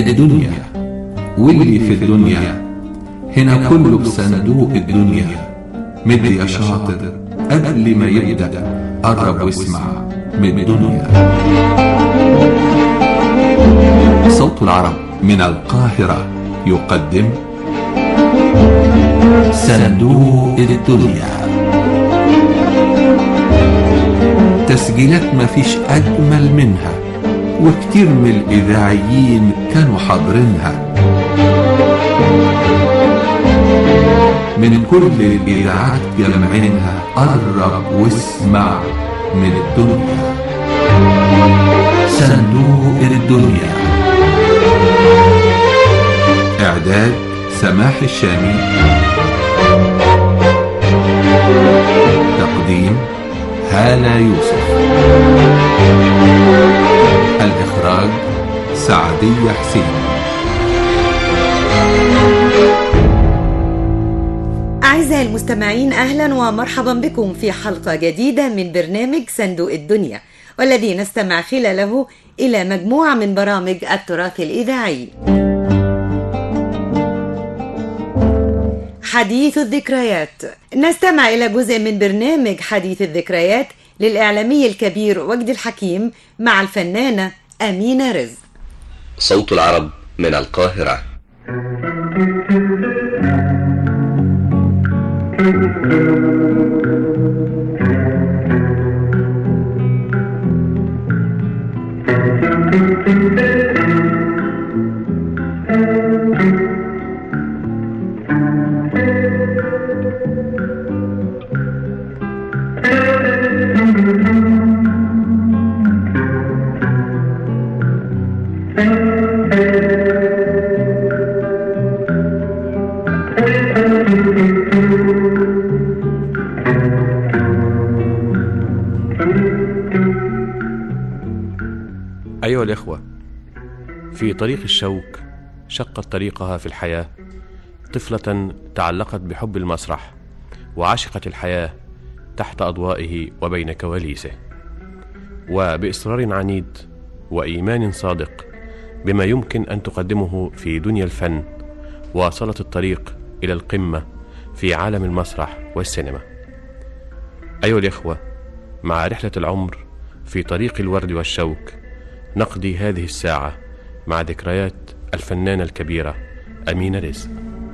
الدنيا واللي في الدنيا هنا كله بصندوق الدنيا مد يا شاطر قبل ما يبدأ قرب واسمع من الدنيا صوت العرب من القاهرة يقدم صندوق الدنيا تسجيلات مفيش أجمل منها وكتير من الإذاعيين كانوا حاضرينها من كل الإذاعات جمعينها قرب واسمع من الدنيا صندوق الدنيا إعداد سماح الشامي تقديم هالة يوسف الإخراج سعدية حسين أعزائي المستمعين أهلا ومرحبا بكم في حلقة جديدة من برنامج صندوق الدنيا والذي نستمع خلاله إلى مجموعة من برامج التراث الإذاعي حديث الذكريات نستمع إلى جزء من برنامج حديث الذكريات للإعلامي الكبير وجد الحكيم مع الفنانة أمينة رزق صوت العرب من القاهرة أيها الإخوة في طريق الشوك شقت طريقها في الحياة طفلة تعلقت بحب المسرح وعشقت الحياة تحت أضوائه وبين كواليسه وبإصرار عنيد وإيمان صادق بما يمكن أن تقدمه في دنيا الفن واصلت الطريق إلى القمة في عالم المسرح والسينما أيها الإخوة مع رحلة العمر في طريق الورد والشوك نقضي هذه الساعة مع ذكريات الفنانة الكبيرة أمينة رزق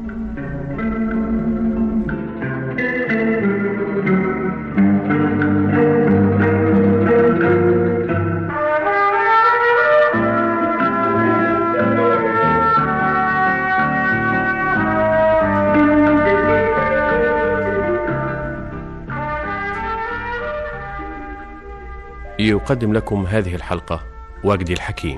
يقدم لكم هذه الحلقة وجدي الحكيم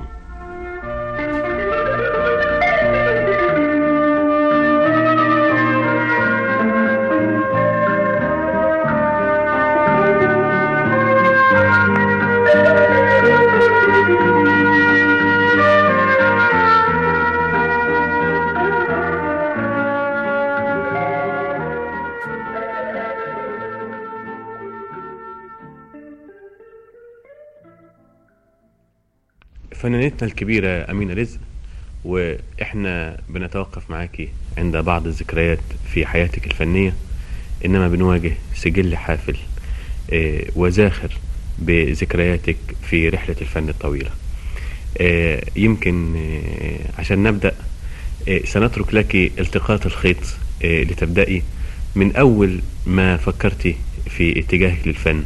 فنانتنا الكبيرة أمينة رزق وإحنا بنتوقف معاكي عند بعض الذكريات في حياتك الفنية إنما بنواجه سجل حافل آه، وزاخر بذكرياتك في رحلة الفن الطويلة آه، يمكن آه، عشان نبدأ آه، سنترك لك التقاط الخيط آه، لتبدأي من أول ما فكرتي في اتجاهك للفن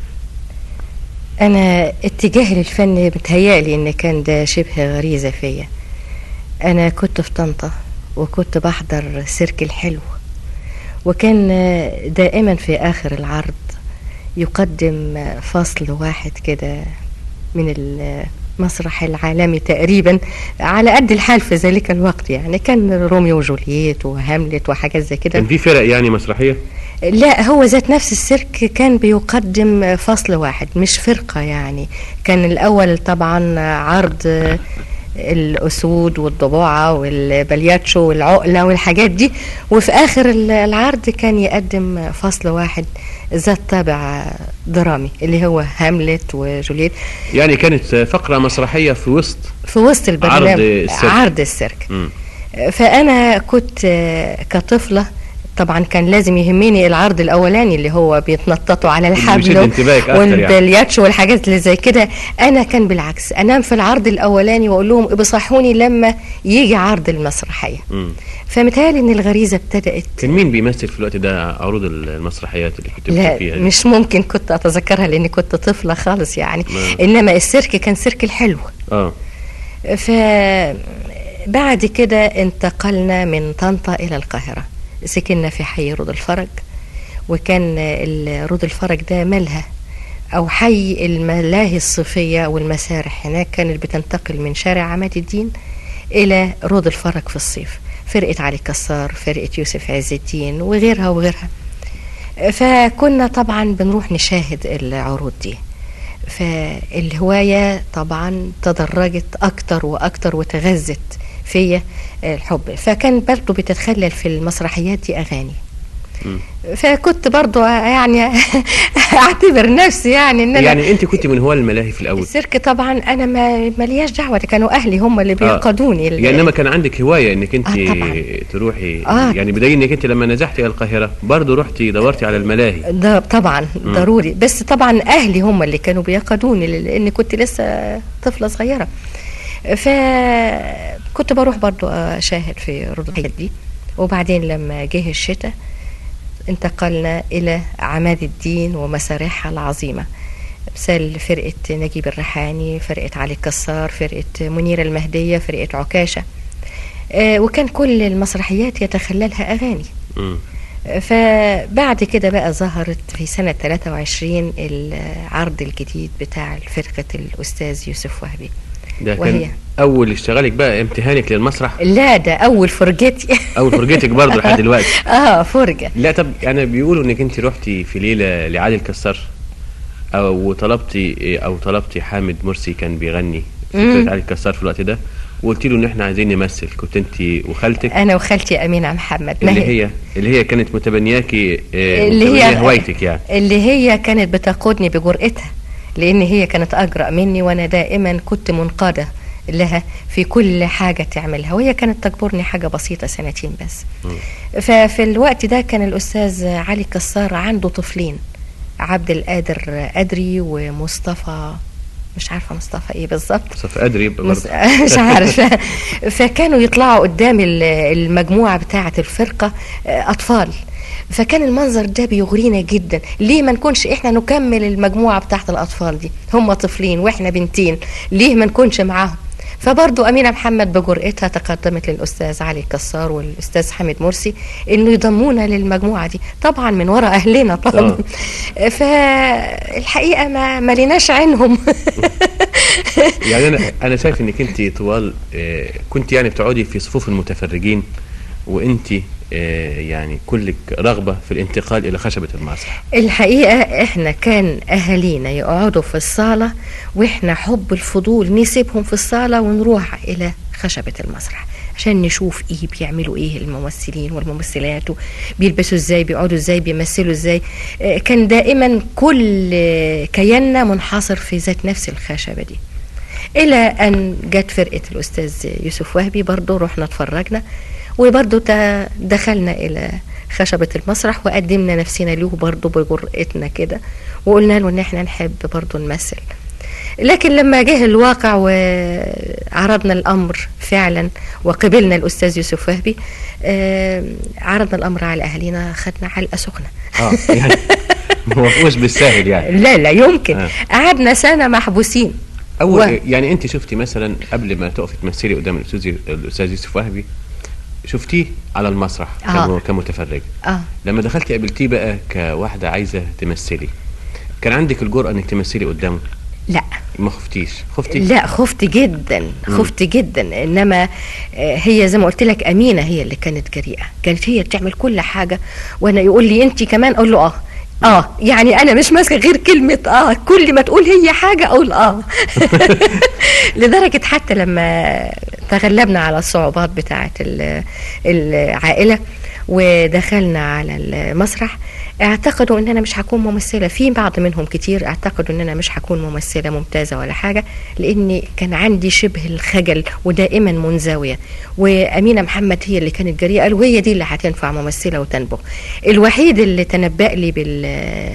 أنا اتجاهي للفن بتهيألي إن كان ده شبه غريزة فيا أنا كنت في طنطا وكنت بحضر سيرك الحلو وكان دائما في آخر العرض يقدم فصل واحد كده من المسرح العالمي تقريبا على قد الحال في ذلك الوقت يعني كان روميو وجولييت وهاملت وحاجات زي كده كان في فرق يعني مسرحية لا هو ذات نفس السيرك كان بيقدم فصل واحد مش فرقة يعني كان الأول طبعا عرض الأسود والضبوعة والبلياتشو والعقلة والحاجات دي وفي آخر ال- العرض كان يقدم فصل واحد ذات طابع درامي اللي هو هاملت وجولييت يعني كانت فقرة مسرحية في وسط في وسط البرنامج عرض السيرك. عرض السيرك مم. فانا كنت آه، كطفله طبعا كان لازم يهمني العرض الاولاني اللي هو بيتنططوا على اللي الحبل بيشد انتباهك أكتر يعني. والبلياتشو والحاجات اللي زي كده انا كان بالعكس انام في العرض الاولاني واقول لهم بصحوني لما يجي عرض المسرحيه مم. فمتهيألي ان الغريزه ابتدات كان مين بيمثل في الوقت ده عروض المسرحيات اللي كنت لا فيها دي؟ مش ممكن كنت اتذكرها لاني كنت طفله خالص يعني ما- انما السيرك كان سيرك الحلو اه فبعد كده انتقلنا من طنطا إلى القاهرة سكننا في حي رود الفرج وكان ال- رود الفرج ده ملهى أو حي الملاهي الصيفية والمسارح هناك كانت بتنتقل من شارع عماد الدين إلى رود الفرج في الصيف فرقة علي كسار فرقة يوسف عز الدين وغيرها وغيرها فكنا طبعا بنروح نشاهد العروض دي فالهواية طبعا تدرجت أكتر وأكتر وتغذت فيا الحب فكان برضو بتتخلل في المسرحيات دي أغاني فكنت برضو يعني اعتبر نفسي يعني ان انا يعني انت كنت من هواة الملاهي في الاول السيرك طبعا انا ما ملياش دعوه ده كانوا اهلي هم اللي بيقودوني ال- يعني انما كان عندك هوايه انك انت آه، طبعاً. تروحي آه. يعني بدليل انك انت لما نزحتي الى القاهره برضه رحتي دورتي على الملاهي ده طبعا ضروري بس طبعا اهلي هم اللي كانوا بيقودوني لان كنت لسه طفله صغيره فكنت بروح برضو اشاهد في رود الحاجات دي وبعدين لما جه الشتاء انتقلنا الى عماد الدين ومسارحها العظيمه مثال فرقة نجيب الريحاني فرقة علي الكسار فرقة منيرة المهدية فرقة عكاشة آه، وكان كل المسرحيات يتخللها أغاني مم. فبعد كده بقى ظهرت في سنة 23 العرض الجديد بتاع فرقة الأستاذ يوسف وهبي ده وهي؟ كان اول اشتغالك بقى امتحانك للمسرح لا ده أول فرجتي اول فرجتك برضه لحد دلوقتي اه فرجة لا طب يعني بيقولوا انك انت رحتي في ليله لعادل كسار او طلبتي او طلبتي حامد مرسي كان بيغني في مم. فرقة عادل كسار في الوقت ده وقلت له ان احنا عايزين نمثل كنت انت وخالتك أنا وخالتي أمينة محمد ما اللي هي اللي هي كانت متبنياكي آه، اللي متبنية هي هوايتك يعني اللي هي كانت بتقودني بجرأتها لأن هي كانت أجرأ مني وأنا دائما كنت منقادة لها في كل حاجة تعملها وهي كانت تجبرني حاجة بسيطة سنتين بس ففي الوقت ده كان الأستاذ علي كسار عنده طفلين عبد القادر أدري ومصطفى مش عارفة مصطفى إيه بالظبط صف ادري يبقى مس... برضه مش عارفة فكانوا يطلعوا قدام ال- المجموعة بتاعة الفرقة آه، أطفال فكان المنظر ده بيغرينا جدا ليه ما نكونش احنا نكمل المجموعة بتاعة الأطفال دي هم طفلين واحنا بنتين ليه ما نكونش معاهم فبرضو أمينة محمد بجرأتها تقدمت للأستاذ علي كسار والأستاذ حامد مرسي إنه يضمونا للمجموعة دي طبعا من وراء أهلنا طبعا فالحقيقة ما مليناش عينهم يعني انا انا شايف انك انت طوال آه، كنت يعني بتقعدي في صفوف المتفرجين وانت آه، يعني كلك رغبه في الانتقال الى خشبه المسرح الحقيقة احنا كان اهالينا يقعدوا في الصالة واحنا حب الفضول نسيبهم في الصالة ونروح الى خشبة المسرح عشان نشوف ايه بيعملوا ايه الممثلين والممثلات بيلبسوا ازاي بيقعدوا ازاي بيمثلوا ازاي آه، كان دائما كل آه، كياننا منحصر في ذات نفس الخشبة دي الى ان جت فرقه الاستاذ يوسف وهبي برضه رحنا اتفرجنا وبرضه تا- دخلنا الى خشبة المسرح وقدمنا نفسنا له برضه بجرأتنا كده وقلنا له ان احنا نحب برضه نمثل لكن لما جه الواقع وعرضنا الامر فعلا وقبلنا الاستاذ يوسف وهبي آه، عرضنا الامر على اهالينا خدنا علقه سخنه اه يعني ما وافقوش بالساهل يعني لا لا يمكن آه. قعدنا سنه محبوسين اول و- يعني انت شفتي مثلا قبل ما تقفي تمثلي قدام الاستاذ الاستاذ يوسف وهبي شفتيه على المسرح آه. كم- كمتفرج اه لما دخلتي قابلتيه بقى كواحده عايزه تمثلي كان عندك الجرأة انك تمثلي قدامه لا ما خفتيش خفتي لا خفت جدا خفت جدا انما آه، هي زي ما قلت لك امينه هي اللي كانت جريئه كانت هي بتعمل كل حاجه وانا يقول لي انت كمان اقول له اه اه يعني انا مش ماسكه غير كلمه اه كل ما تقول هي حاجه اقول اه لدرجه حتى لما تغلبنا على الصعوبات بتاعه ال- العائله ودخلنا على المسرح اعتقدوا ان انا مش هكون ممثله في بعض منهم كتير اعتقدوا ان انا مش هكون ممثله ممتازه ولا حاجه لاني كان عندي شبه الخجل ودائما منزويه وامينه محمد هي اللي كانت جريئه قالوا هي دي اللي هتنفع ممثله وتنبغ الوحيد اللي تنبأ لي بال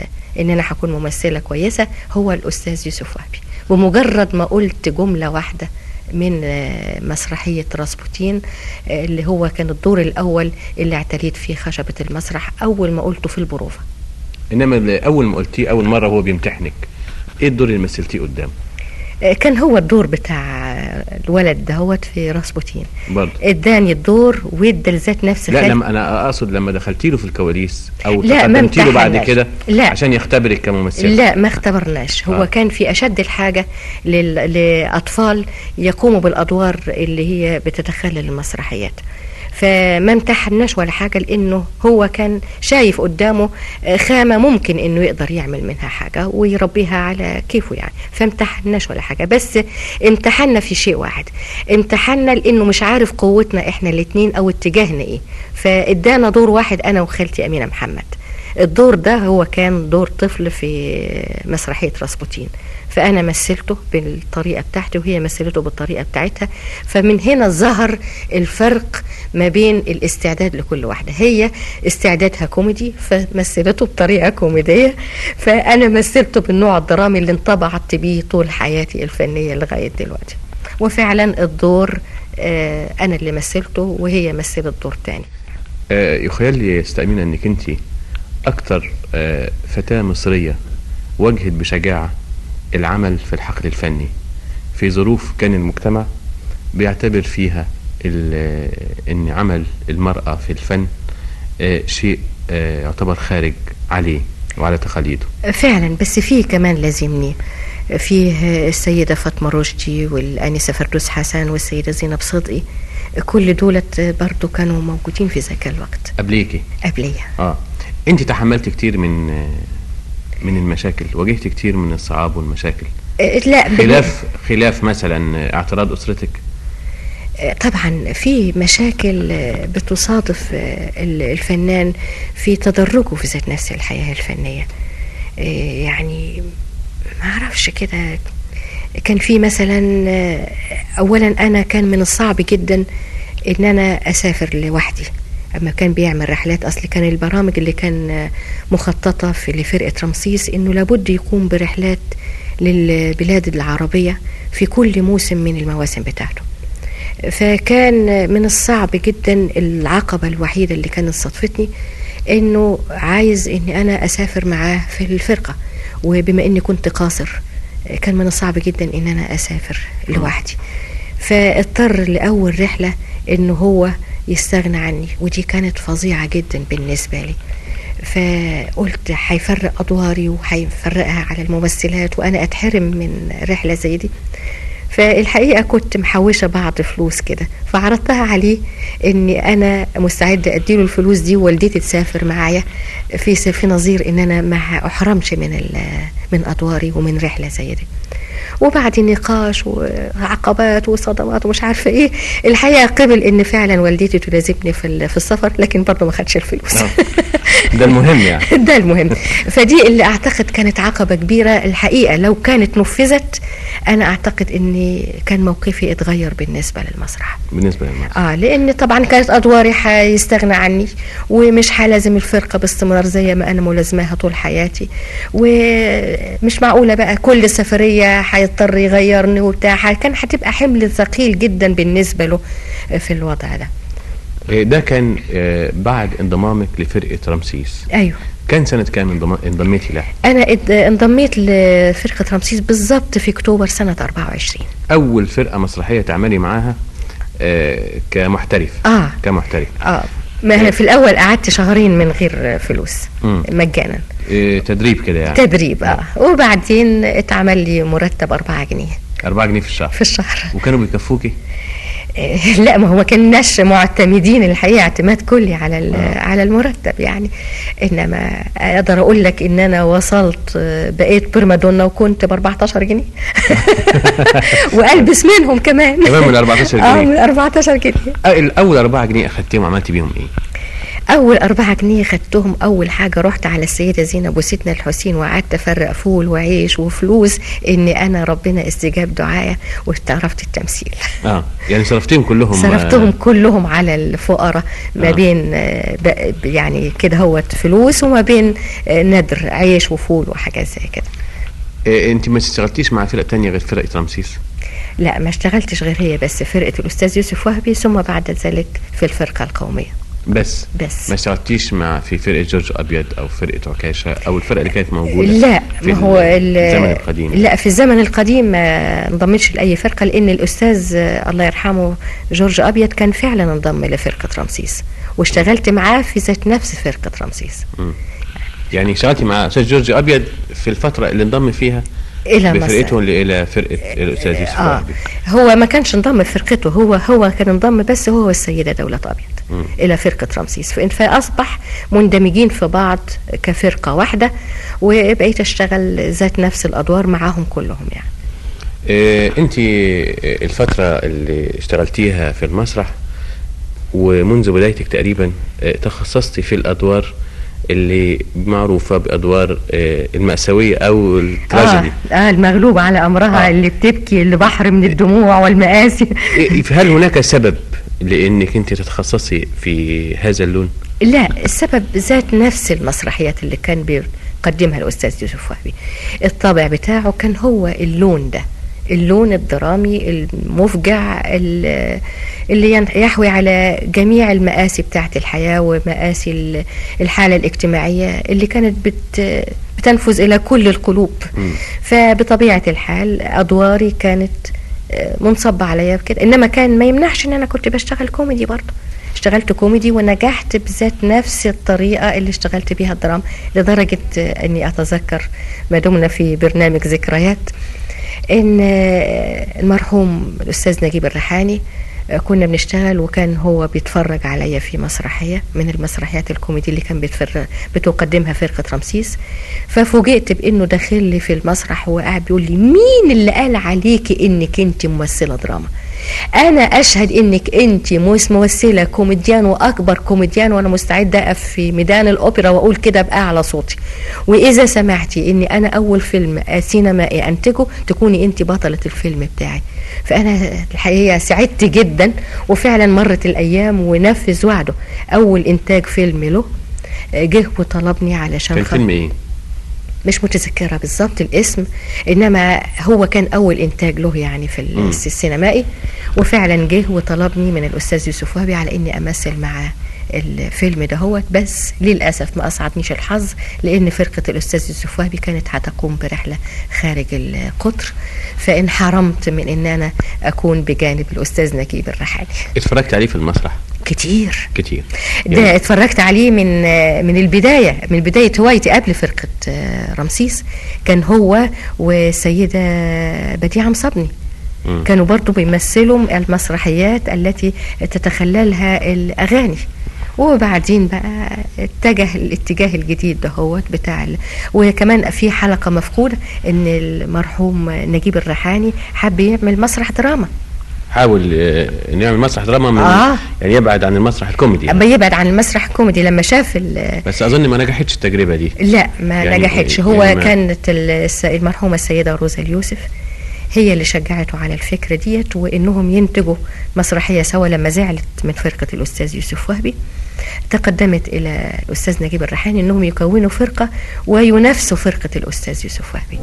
ان انا هكون ممثله كويسه هو الاستاذ يوسف وهبي بمجرد ما قلت جمله واحده من آه، مسرحية راسبوتين آه، اللي هو كان الدور الأول اللي اعتليت فيه خشبة المسرح أول ما قلته في البروفة انما اللي اول ما قلتيه اول مره هو بيمتحنك ايه الدور اللي مثلتيه قدامه آه، كان هو الدور بتاع الولد دهوت في راسبوتين برضه اداني الدور وادى لذات نفس لا خالد. لما انا اقصد لما دخلتي له في الكواليس او لا، ما تقدمتي له بعد امتحناش. كده لا. عشان يختبرك كممثله لا ما اختبرناش هو آه. آه. كان في اشد الحاجه لل... لاطفال يقوموا بالادوار اللي هي بتتخلل المسرحيات فما امتحناش ولا حاجه لانه هو كان شايف قدامه آه، خامه ممكن انه يقدر يعمل منها حاجه ويربيها على كيفه يعني فامتحناش ولا حاجه بس امتحنا في شيء واحد امتحنا لانه مش عارف قوتنا احنا الاثنين او اتجاهنا ايه فادانا دور واحد انا وخالتي امينه محمد الدور ده هو كان دور طفل في مسرحية راسبوتين فأنا مثلته بالطريقة بتاعتي وهي مثلته بالطريقة بتاعتها فمن هنا ظهر الفرق ما بين الاستعداد لكل واحدة هي استعدادها كوميدي فمثلته بطريقة كوميدية فأنا مثلته بالنوع الدرامي اللي انطبعت بيه طول حياتي الفنية لغاية دلوقتي وفعلا الدور آه، أنا اللي مثلته وهي مثلت دور تاني آه يخيل لي استأمينة انك انت اكتر آه فتاة مصرية واجهت بشجاعة العمل في الحقل الفني في ظروف كان المجتمع بيعتبر فيها ال- آه، ان عمل المرأة في الفن آه شيء آه يعتبر خارج عليه وعلى تقاليده فعلا بس فيه كمان لازمني فيه السيدة فاطمة رشدي والآنسة فردوس حسن والسيدة زينب صدقي كل دولت برضو كانوا موجودين في ذاك الوقت قبليكي قبلية اه انت تحملت كتير من آه من المشاكل واجهت كتير من الصعاب والمشاكل آه، لا بال- خلاف خلاف مثلا آه، اعتراض اسرتك آه، طبعا في مشاكل آه، بتصادف آه، ال- الفنان في تدرجه في ذات نفس الحياة الفنية آه، يعني ما اعرفش كده كان في مثلا آه، اولا انا كان من الصعب جدا ان انا اسافر لوحدي اما كان بيعمل رحلات اصل كان البرامج اللي كان آه، مخططه في لفرقه رمسيس انه لابد يقوم برحلات للبلاد العربيه في كل موسم من المواسم بتاعته فكان من الصعب جدا العقبة الوحيدة اللي كانت صدفتني انه عايز اني انا اسافر معاه في الفرقة وبما اني كنت قاصر كان من الصعب جدا ان انا اسافر لوحدي فاضطر لاول رحلة انه هو يستغنى عني ودي كانت فظيعة جدا بالنسبة لي فقلت هيفرق ادواري وهيفرقها على الممثلات وانا اتحرم من رحلة زي دي فالحقيقه كنت محوشه بعض فلوس كده فعرضتها عليه اني انا مستعده اديله الفلوس دي ووالدتي تسافر معايا في في نظير ان انا ما احرمش من ال- من ادواري ومن رحله زي دي وبعد نقاش وعقبات وصدمات ومش عارفه ايه الحقيقه قبل ان فعلا والدتي تلازمني في ال- في السفر لكن برضه ما خدش الفلوس آه. ده المهم يعني ده المهم فدي اللي اعتقد كانت عقبه كبيره الحقيقه لو كانت نفذت انا اعتقد ان كان موقفي اتغير بالنسبه للمسرح بالنسبه للمصر اه لان طبعا كانت ادواري هيستغنى عني ومش هلازم الفرقه باستمرار زي ما انا ملازماها طول حياتي ومش معقوله بقى كل سفريه هيضطر يغيرني وبتاع ح- كان هتبقى حمل ثقيل جدا بالنسبه له في الوضع ده آه، ده كان آه، بعد انضمامك لفرقه رمسيس ايوه كان سنه كام انضم- انضميتي لها انا اد- انضميت لفرقه رمسيس بالظبط في اكتوبر سنه 24 اول فرقه مسرحيه تعملي معاها آه، كمحترف اه كمحترف اه ما أنا في الاول قعدت شهرين من غير فلوس مم. مجانا آه، تدريب كده يعني تدريب اه وبعدين اتعمل لي مرتب 4 جنيه 4 جنيه في الشهر في الشهر وكانوا بيكفوكي إيه، لا ما هو ما كناش معتمدين الحقيقه اعتماد كلي على ال- على المرتب يعني انما اقدر اقول لك ان انا وصلت آه، بقيت برمادونا وكنت ب 14 جنيه والبس منهم كمان كمان من 14 اه جنيه. من 14 جنيه الاول 4 جنيه اخدتيهم عملتي بيهم ايه اول أربعة جنيه خدتهم اول حاجه رحت على السيده زينب وسيدنا الحسين وقعدت افرق فول وعيش وفلوس ان انا ربنا استجاب دعايا واعترفت التمثيل اه يعني صرفتيهم كلهم صرفتهم آه، كلهم على الفقراء ما آه. بين آه، ب- يعني كده هوت فلوس وما بين آه، ندر عيش وفول وحاجات زي كده آه، انت ما اشتغلتيش مع فرق تانية غير فرقه رمسيس لا ما اشتغلتش غير هي بس فرقه الاستاذ يوسف وهبي ثم بعد ذلك في الفرقه القوميه بس بس ما اشتغلتيش مع في فرقه جورج ابيض او فرقه عكاشه او الفرقه اللي كانت موجوده لا في ما هو ال- الزمن القديم لا في الزمن القديم ما انضمتش لاي فرقه لان الاستاذ آه، الله يرحمه جورج ابيض كان فعلا انضم لفرقه رمسيس واشتغلت معاه في ذات نفس فرقه رمسيس يعني اشتغلتي مع استاذ جورج ابيض في الفتره اللي انضم فيها الى مصر بفرقته اللي الى فرقه الاستاذ يوسف اه وهبي هو ما كانش انضم لفرقته هو هو كان انضم بس هو والسيده دوله ابيض الى فرقه رمسيس فإن- فاصبح مندمجين في بعض كفرقه واحده وبقيت اشتغل ذات نفس الادوار معاهم كلهم يعني آه، انت الفترة اللي اشتغلتيها في المسرح ومنذ بدايتك تقريبا آه، تخصصتي في الادوار اللي معروفة بادوار آه، المأساوية او التراجيدي آه, اه المغلوب على امرها آه. آه. اللي بتبكي اللي بحر من الدموع والمآسي إيه- هل هناك سبب لانك انت تتخصصي في هذا اللون؟ لا السبب ذات نفس المسرحيات اللي كان بيقدمها الاستاذ يوسف وهبي الطابع بتاعه كان هو اللون ده اللون الدرامي المفجع ال- اللي ين- يحوي على جميع المآسي بتاعت الحياة ومآسي ال- الحالة الاجتماعية اللي كانت بت بتنفذ إلى كل القلوب فبطبيعة الحال أدواري كانت آه، منصبة عليا بكده إنما كان ما يمنعش إن أنا كنت بشتغل كوميدي برضه اشتغلت كوميدي ونجحت بذات نفس الطريقة اللي اشتغلت بيها الدراما لدرجة آه، أني أتذكر ما دمنا في برنامج ذكريات ان آه، المرحوم الاستاذ نجيب الريحاني آه، كنا بنشتغل وكان هو بيتفرج عليا في مسرحيه من المسرحيات الكوميدي اللي كان بتفر... بتقدمها فرقه رمسيس ففوجئت بانه داخل لي في المسرح وقاعد بيقول لي مين اللي قال عليكي انك انت ممثله دراما انا اشهد انك انت مس- ممثله كوميديان واكبر كوميديان وانا مستعده اقف في ميدان الاوبرا واقول كده باعلى صوتي واذا سمعتي اني انا اول فيلم سينمائي انتجه تكوني انت بطله الفيلم بتاعي فانا الحقيقه سعدت جدا وفعلا مرت الايام ونفذ وعده اول انتاج فيلم له جه وطلبني علشان كان خاطر- فيلم ايه؟ مش متذكرة بالظبط الاسم إنما هو كان أول إنتاج له يعني في ال- السينمائي وفعلا جه وطلبني من الأستاذ يوسف وهبي على إني أمثل معاه الفيلم ده هو بس للأسف ما أسعدنيش الحظ لأن فرقة الأستاذ يوسف وهبي كانت هتقوم برحلة خارج القطر فانحرمت من إن أنا أكون بجانب الأستاذ نجيب الرحالي اتفرجت عليه في المسرح كتير كتير ده اتفرجت عليه من من البدايه من بدايه هوايتي قبل فرقه آه، رمسيس كان هو والسيده بديعه مصبني مم. كانوا برضو بيمثلوا المسرحيات التي تتخللها الاغاني وبعدين بقى اتجه الاتجاه الجديد دهوت بتاع ال... وكمان في حلقه مفقوده ان المرحوم نجيب الريحاني حب يعمل مسرح دراما حاول آه، نعمل مسرح دراما من آه. يعني يبعد عن المسرح الكوميدي اما يبعد عن المسرح الكوميدي لما شاف ال... بس اظن ما نجحتش التجربه دي لا ما يعني- يعني نجحتش هو يعني ما- كانت الس- المرحومة السيدة روزا اليوسف هي اللي شجعته على الفكرة ديت وإنهم ينتجوا مسرحية سوا لما زعلت من فرقة الأستاذ يوسف وهبي تقدمت إلى الأستاذ نجيب الريحاني إنهم يكونوا فرقة وينافسوا فرقة الأستاذ يوسف وهبي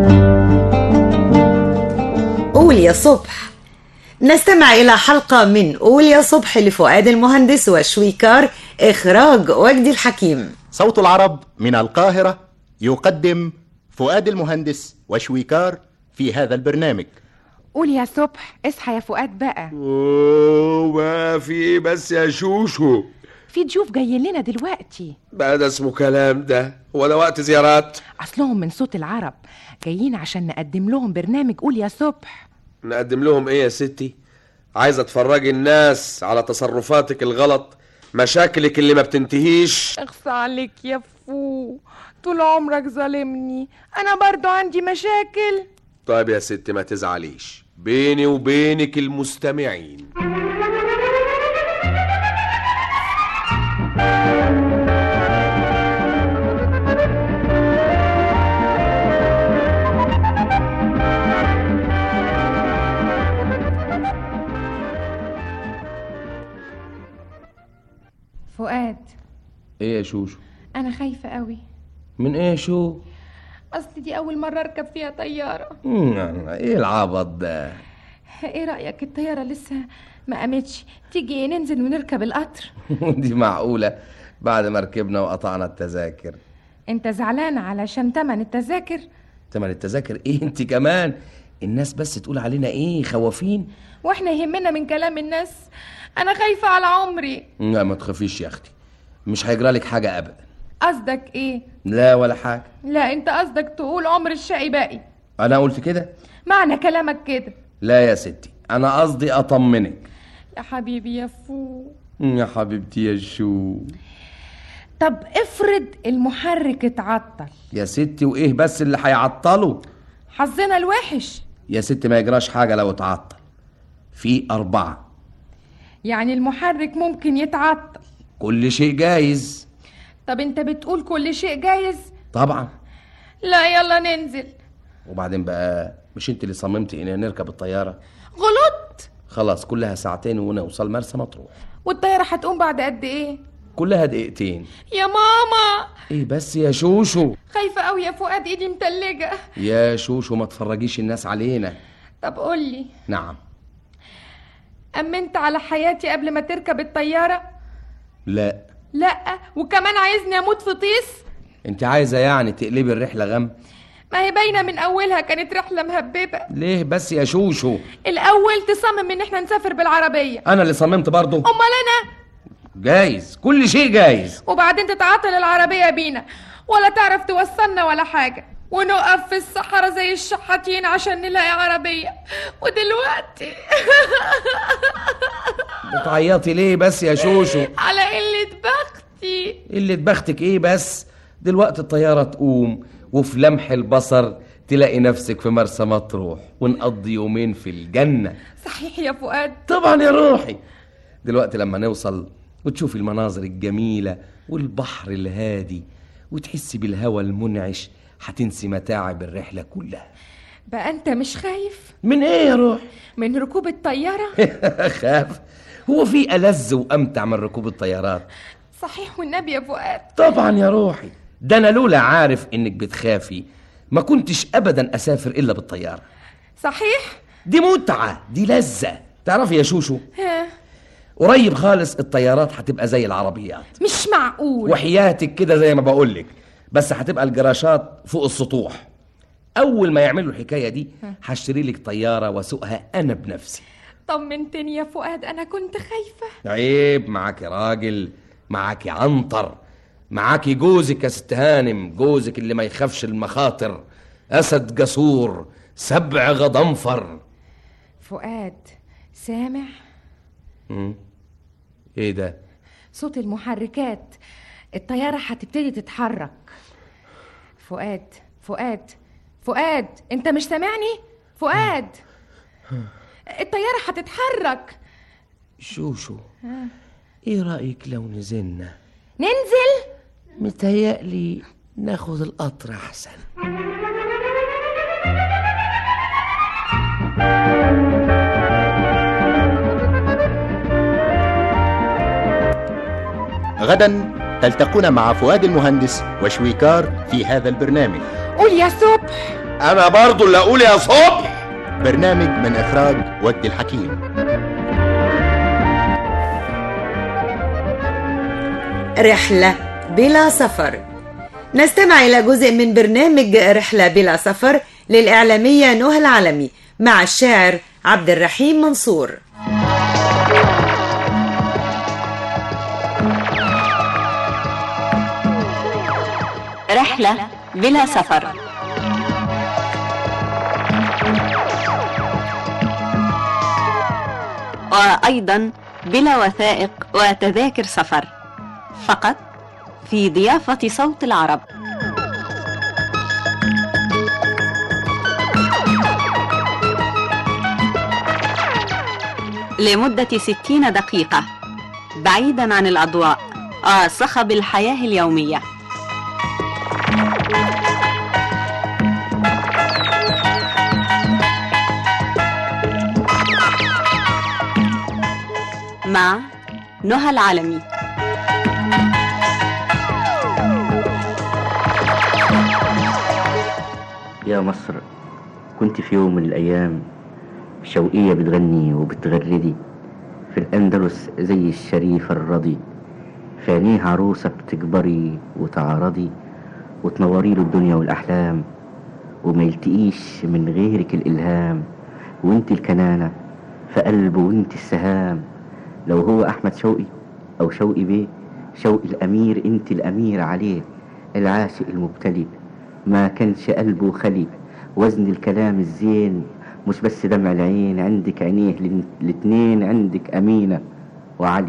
قول يا صبح نستمع إلى حلقة من قول يا صبح لفؤاد المهندس وشويكار إخراج وجدي الحكيم صوت العرب من القاهرة يقدم فؤاد المهندس وشويكار في هذا البرنامج قول يا صبح اصحى يا فؤاد بقى اوه ما في ايه بس يا شوشو في ضيوف جايين لنا دلوقتي بقى ده اسمه كلام ده هو ده وقت زيارات اصلهم من صوت العرب جايين عشان نقدم لهم برنامج قول يا صبح نقدم لهم ايه يا ستي عايزة تفرجي الناس على تصرفاتك الغلط مشاكلك اللي ما بتنتهيش اخصى عليك يا فو طول عمرك ظالمني انا برضو عندي مشاكل طيب يا ست ما تزعليش بيني وبينك المستمعين فؤاد ايه يا شوشو انا خايفه قوي من ايه شو اصل دي اول مره اركب فيها طياره مم، ايه العبط ده ايه رايك الطياره لسه ما قامتش تيجي ننزل ونركب القطر دي معقولة بعد ما ركبنا وقطعنا التذاكر انت زعلان علشان تمن التذاكر تمن التذاكر ايه انت كمان الناس بس تقول علينا ايه خوافين واحنا يهمنا من كلام الناس انا خايفه على عمري لا ما تخافيش يا اختي مش هيجرى لك حاجة ابدا قصدك ايه لا ولا حاجة لا انت قصدك تقول عمر الشقي باقي انا قلت كده معنى كلامك كده لا يا ستي انا قصدي اطمنك يا حبيبي يا فو يا حبيبتي يا شو طب افرض المحرك اتعطل يا ستي وايه بس اللي هيعطله حظنا الوحش يا ستي ما يجراش حاجة لو اتعطل في أربعة يعني المحرك ممكن يتعطل كل شيء جايز طب انت بتقول كل شيء جايز طبعا لا يلا ننزل وبعدين بقى مش انت اللي صممتي ان نركب الطيارة غلط خلاص كلها ساعتين ونوصل مرسى مطروح والطيارة هتقوم بعد قد ايه كلها دقيقتين يا ماما ايه بس يا شوشو خايفة قوي يا فؤاد ايدي متلجة يا شوشو ما تفرجيش الناس علينا طب قولي نعم أمنت على حياتي قبل ما تركب الطيارة لا لا وكمان عايزني اموت في طيس انت عايزة يعني تقلبي الرحلة غم ما هي باينة من اولها كانت رحلة مهببة ليه بس يا شوشو الاول تصمم ان احنا نسافر بالعربية انا اللي صممت برضه امال انا جايز كل شيء جايز وبعدين تتعطل العربية بينا ولا تعرف توصلنا ولا حاجة ونقف في الصحراء زي الشحاتين عشان نلاقي عربية ودلوقتي بتعيطي ليه بس يا شوشو على قلة بختي اللي بختك ايه بس دلوقتي الطيارة تقوم وفي لمح البصر تلاقي نفسك في مرسى مطروح ونقضي يومين في الجنة صحيح يا فؤاد طبعا يا روحي دلوقتي لما نوصل وتشوفي المناظر الجميلة والبحر الهادي وتحسي بالهوى المنعش هتنسي متاعب الرحلة كلها بقى انت مش خايف من ايه يا روح من ركوب الطيارة خاف هو في ألذ وأمتع من ركوب الطيارات صحيح والنبي يا فؤاد طبعا يا روحي ده أنا لولا عارف إنك بتخافي ما كنتش أبدا أسافر إلا بالطيارة صحيح دي متعة دي لذة تعرفي يا شوشو ها قريب خالص الطيارات هتبقى زي العربيات مش معقول وحياتك كده زي ما بقولك بس هتبقى الجراشات فوق السطوح أول ما يعملوا الحكاية دي هشتري لك طيارة واسوقها أنا بنفسي طمنتني يا فؤاد انا كنت خايفة عيب معاكي راجل معاكي عنطر معاكي جوزك يا ست هانم جوزك اللي ما يخافش المخاطر أسد جسور سبع غضنفر فؤاد سامع مم. ايه ده صوت المحركات الطيارة هتبتدي تتحرك فؤاد فؤاد فؤاد انت مش سامعني فؤاد الطيارة هتتحرك شوشو ايه رأيك لو نزلنا ننزل متهيألي ناخد القطر أحسن غدا تلتقون مع فؤاد المهندس وشويكار في هذا البرنامج قول يا صبح انا برضو اللي اقول يا صبح برنامج من إخراج وجدي الحكيم رحلة بلا سفر نستمع إلى جزء من برنامج رحلة بلا سفر للإعلامية نهى العلمي مع الشاعر عبد الرحيم منصور رحلة بلا سفر وأيضا بلا وثائق وتذاكر سفر فقط في ضيافة صوت العرب لمدة ستين دقيقة بعيدا عن الأضواء وصخب الحياة اليومية مع نهى العالمي يا مصر كنت في يوم من الأيام شوقية بتغني وبتغردي في الأندلس زي الشريف الرضي في عينيه عروسة بتكبري وتعرضي وتنوري له الدنيا والأحلام وما يلتقيش من غيرك الإلهام وانت الكنانة في قلبه وانت السهام لو هو أحمد شوقي أو شوقي بيه شوقي الأمير انت الأمير عليه العاشق المبتلي ما كانش قلبه خلي وزن الكلام الزين مش بس دمع العين عندك عينيه الات- الاتنين عندك أمينة وعلي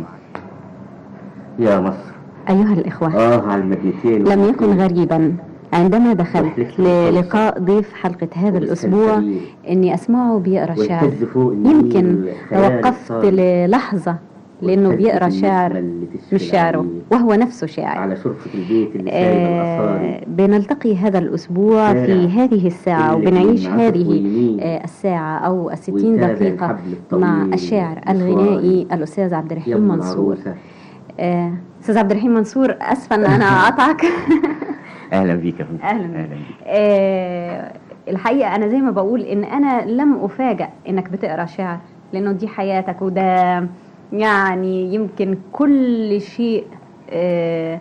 يا مصر أيها الإخوة آه على المدينتين لم يكن غريبا عندما دخلت للقاء ضيف حلقة هذا الأسبوع إني أسمعه بيقرأ شعر والهز فوق النيل يمكن والخيال توقفت الصافي. للحظة لأنه والحس بيقرأ بالنسمة شعر اللي تشفي مش شعره العين. وهو نفسه شاعر على شرفة البيت اللي سايب الأصاري آه بنلتقي هذا الأسبوع في شارع. هذه الساعة اللي وبنعيش فيه معطف هذه ويمين. آه الساعة أو الستين ويتابع دقيقة الحبل الطويل مع الشاعر الغنائي الأستاذ عبد الرحيم يم منصور العروسة. آه، أستاذ عبد الرحيم منصور أسفة إن أنا أقطعك أهلا بيك يا فندم أهلا أهلا بيك آه، الحقيقة أنا زي ما بقول إن أنا لم أفاجأ إنك بتقرأ شعر لأنه دي حياتك وده يعني يمكن كل شيء آه،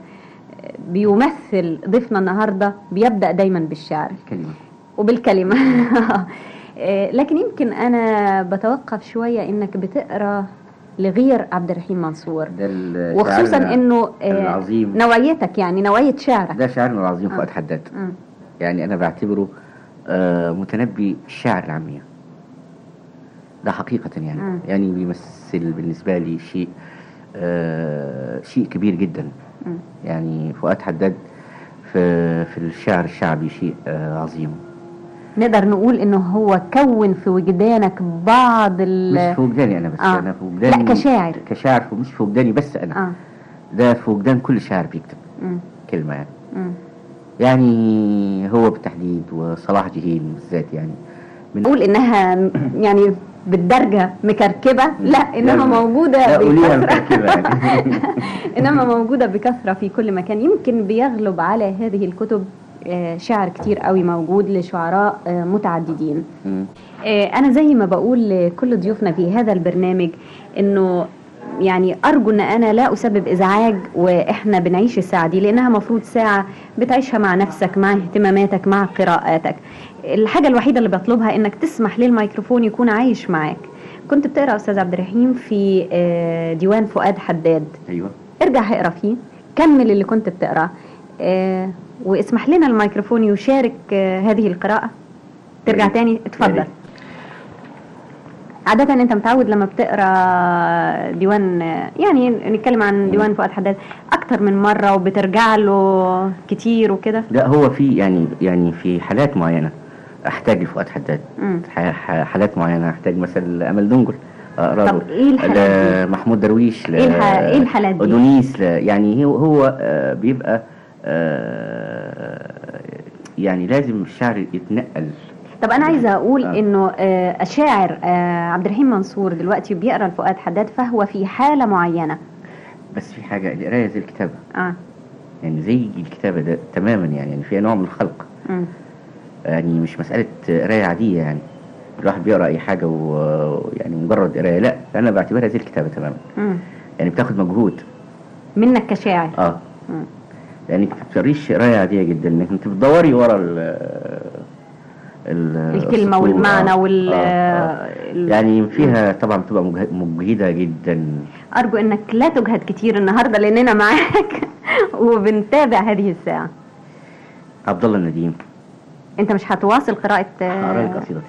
بيمثل ضيفنا النهاردة بيبدأ دايما بالشعر كلمة وبالكلمة آه، لكن يمكن أنا بتوقف شوية إنك بتقرأ لغير عبد الرحيم منصور ده ال- وخصوصا شاعرنا إنه آه، العظيم نوعيتك يعني نوعية شعرك ده شاعرنا العظيم آه. فؤاد حداد مم. يعني أنا بعتبره آه، متنبي الشعر العامية ده حقيقة يعني مم. يعني بيمثل بالنسبة لي شيء آه، شيء كبير جدا مم. يعني فؤاد حداد في في الشعر الشعبي شيء آه، عظيم نقدر نقول انه هو كون في وجدانك بعض ال مش في وجداني أنا بس آه. أنا في وجداني لا كشاعر كشاعر مش في وجداني بس أنا اه ده في وجدان كل شاعر بيكتب مم. كلمة يعني مم. يعني هو بالتحديد وصلاح جهين بالذات يعني من نقول انها م- يعني بالدرجة مكركبة لا انها لا، موجودة لا قوليها بكثرة مكركبة يعني انما موجودة بكثرة في كل مكان يمكن بيغلب على هذه الكتب آه، شعر كتير قوي موجود لشعراء آه، متعددين مم. آه، أنا زي ما بقول لكل ضيوفنا في هذا البرنامج إنه يعني أرجو إن أنا لا أسبب إزعاج وإحنا بنعيش الساعة دي لأنها مفروض ساعة بتعيشها مع نفسك مع اهتماماتك مع قراءاتك الحاجة الوحيدة اللي بطلبها إنك تسمح للميكروفون يكون عايش معاك كنت بتقرأ أستاذ عبد الرحيم في آه، ديوان فؤاد حداد أيوه ارجع اقرا فيه كمل اللي كنت بتقراه آه واسمح لنا الميكروفون يشارك آه هذه القراءة ترجع تاني اتفضل عادة انت متعود لما بتقرا ديوان آه، يعني نتكلم عن ديوان فؤاد حداد اكتر من مرة وبترجع له كتير وكده لا هو في يعني يعني في حالات معينة أحتاج لفؤاد حداد مم. ح- ح- حالات معينة أحتاج مثلا أمل دنجل أقرأ طب إيه الحالات دي؟ محمود درويش ل- إيه الح- إيه الحالات دي؟ أدونيس ل- يعني هو هو آه، بيبقى آه، يعني لازم الشعر يتنقل طب انا عايزه اقول آه. انه آه، الشاعر آه، عبد الرحيم منصور دلوقتي بيقرا لفؤاد حداد فهو في حالة معينة بس في حاجة القراية زي الكتابة اه يعني زي الكتابة ده تماما يعني يعني فيها نوع من الخلق مم. يعني مش مسألة قراية عادية يعني الواحد بيقرأ أي حاجة ويعني مجرد قراية لا أنا بعتبرها زي الكتابة تماما مم. يعني بتاخد مجهود منك كشاعر اه مم. يعني انت ما بتقريش قراية عادية جدا انك انت بتدوري ورا ال ال- الكلمة السطور. والمعنى آه، وال آه، آه. ال- يعني فيها طبعا بتبقى مجه- مجهدة جدا أرجو أنك لا تجهد كتير النهاردة لأننا معاك وبنتابع هذه الساعة عبد الله النديم أنت مش هتواصل قراءة هقرا لك آه، قصيدة ثانية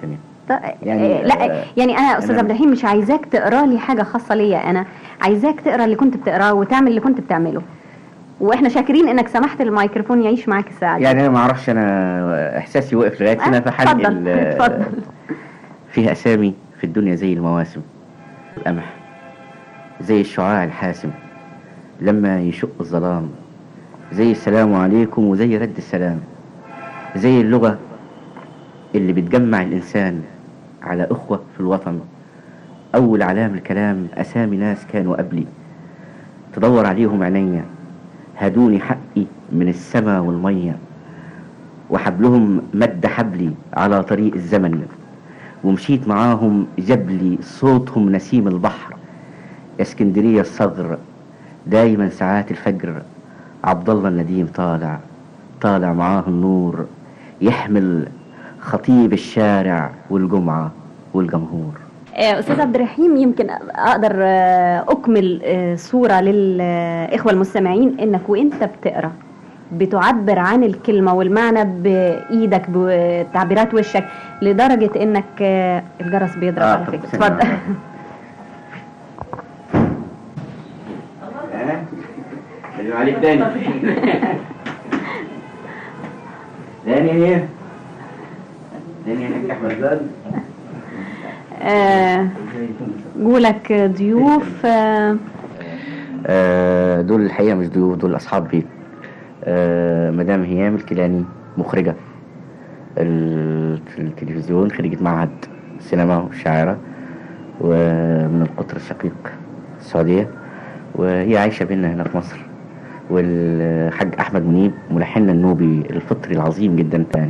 يعني يعني، لا آه، يعني انا استاذ أنا- عبد الرحيم مش عايزاك تقرا لي حاجه خاصه ليا انا عايزاك تقرا اللي كنت بتقراه وتعمل اللي كنت بتعمله واحنا شاكرين انك سمحت الميكروفون يعيش معاك الساعه دي يعني انا ما اعرفش انا احساسي وقف لغايه هنا فحل اتفضل اتفضل فيها اسامي في الدنيا زي المواسم القمح زي الشعاع الحاسم لما يشق الظلام زي السلام عليكم وزي رد السلام زي اللغة اللي بتجمع الإنسان على أخوة في الوطن أول علام الكلام أسامي ناس كانوا قبلي تدور عليهم عينيا هدوني حقي من السما والمية وحبلهم مد حبلي على طريق الزمن ومشيت معاهم جبلي صوتهم نسيم البحر يا اسكندرية الصغر دايما ساعات الفجر عبد الله النديم طالع طالع معاه النور يحمل خطيب الشارع والجمعة والجمهور آه، استاذ عبد الرحيم يمكن اقدر آه، اكمل آه، صوره للاخوه المستمعين انك وانت بتقرا بتعبر عن الكلمه والمعنى بايدك بتعبيرات وشك لدرجه انك آه، الجرس بيضرب آه، على طب فكره ثانية اتفضل اللي عليك تاني تاني هي تاني يا احمد زاد آه، جولك ضيوف آه، آه، دول الحقيقة مش ضيوف دول أصحاب بيت آه، مدام هيام الكيلاني مخرجة ال- في التلفزيون خريجة معهد سينما وشاعرة ومن القطر الشقيق السعودية وهي عايشة بينا هنا في مصر والحاج أحمد منيب ملحننا النوبي الفطري العظيم جدا يعني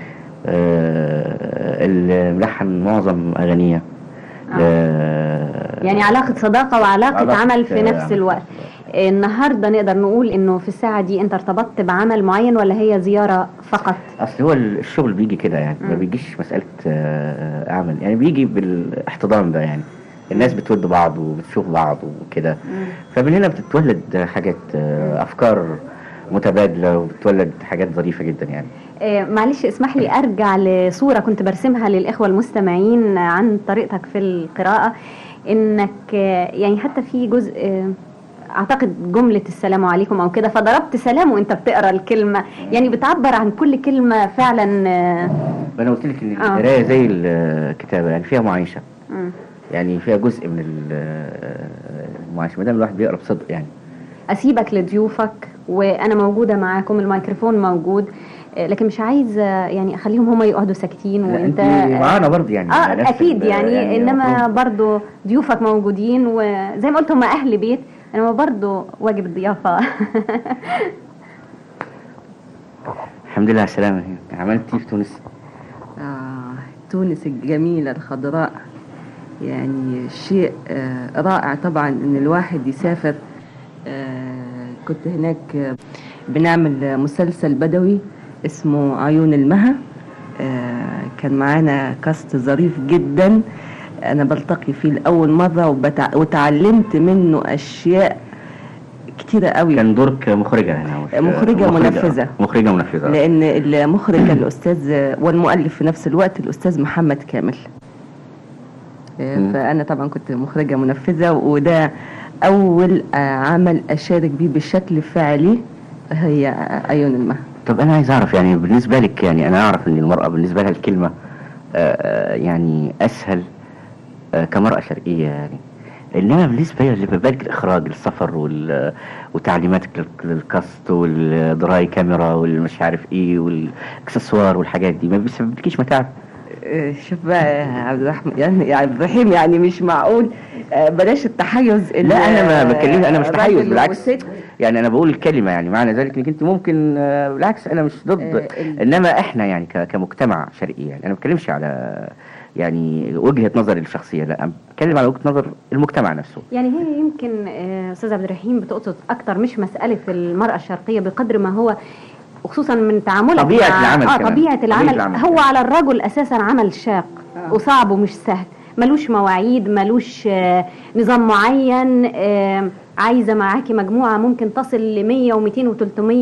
آه، اللي ملحن معظم أغانيه آه، يعني علاقه صداقه وعلاقه علاقة عمل في نفس عمل. الوقت النهارده نقدر نقول انه في الساعه دي انت ارتبطت بعمل معين ولا هي زياره فقط اصل هو الشغل بيجي كده يعني ما بيجيش مسألة آه، اعمل يعني بيجي بالاحتضان ده يعني الناس بتود بعض وبتشوف بعض وكده فمن هنا بتتولد حاجات آه، افكار متبادلة وبتولد حاجات ظريفة جدا يعني آه، معلش اسمح لي ارجع لصوره كنت برسمها للاخوه المستمعين عن طريقتك في القراءه انك آه، يعني حتى في جزء آه، اعتقد جمله السلام عليكم او كده فضربت سلام وانت بتقرا الكلمه يعني بتعبر عن كل كلمه فعلا آه، وانا قلت لك ان آه. القراية زي الكتابة يعني فيها معايشة مم. يعني فيها جزء من ال- المعايشة ما دام الواحد بيقرا بصدق يعني اسيبك لضيوفك وانا موجوده معاكم الميكروفون موجود آه، لكن مش عايزه يعني اخليهم هم يقعدوا ساكتين لا، وانت انت معانا برضه يعني اه نفس اكيد ال- يعني, يعني انما المفروض. برضو ضيوفك موجودين وزي ما قلت هم اهل بيت انما برضو واجب الضيافه الحمد لله على السلامة عملت ايه في تونس؟ آه، تونس الجميلة الخضراء يعني شيء آه، رائع طبعا ان الواحد يسافر آه، كنت هناك آه، بنعمل مسلسل بدوي اسمه عيون المها آه، كان معانا كاست ظريف جدا انا بلتقي فيه لاول مره وبتع... وتعلمت منه اشياء كتيره قوي كان دورك مخرجة هنا مش- مخرجة منفذة. مخرجة منفذة لان المخرج كان الاستاذ والمؤلف في نفس الوقت الاستاذ محمد كامل آه، مم. فانا طبعا كنت مخرجه منفذه وده اول آه، عمل اشارك بيه بشكل فعلي هي آه، عيون المها طب انا عايز اعرف يعني بالنسبه لك يعني انا اعرف ان المراه بالنسبه لها الكلمه آه، آه، يعني اسهل آه، كمراه شرقيه يعني انما بالنسبه لي اللي ببالك الاخراج السفر وال وتعليماتك لل- للكاست والدراي كاميرا والمش عارف ايه والاكسسوار والحاجات دي ما بيسببلكيش متاعب آه، شوف بقى يا عبد الرحمن يعني يا عبد الرحيم يعني مش معقول آه، بلاش التحيز لا انا ما بتكلم انا مش تحيز الراجل بالعكس والست. يعني انا بقول الكلمه يعني معنى ذلك انك انت ممكن آه، بالعكس انا مش ضد آه، ال- انما احنا يعني ك- كمجتمع شرقي يعني انا ما بتكلمش على يعني وجهه نظري الشخصيه لا انا بتكلم على وجهه نظر المجتمع نفسه يعني هي يمكن آه، استاذ عبد الرحيم بتقصد اكتر مش مساله المراه الشرقيه بقدر ما هو وخصوصا من تعاملك طبيعة مع العمل اه كمان. طبيعه طبيعة العمل, العمل هو كمان. على الرجل اساسا عمل شاق وصعب ومش سهل ملوش مواعيد ملوش آه، نظام معين آه، عايزه معاكي مجموعه ممكن تصل ل 100 و200 و300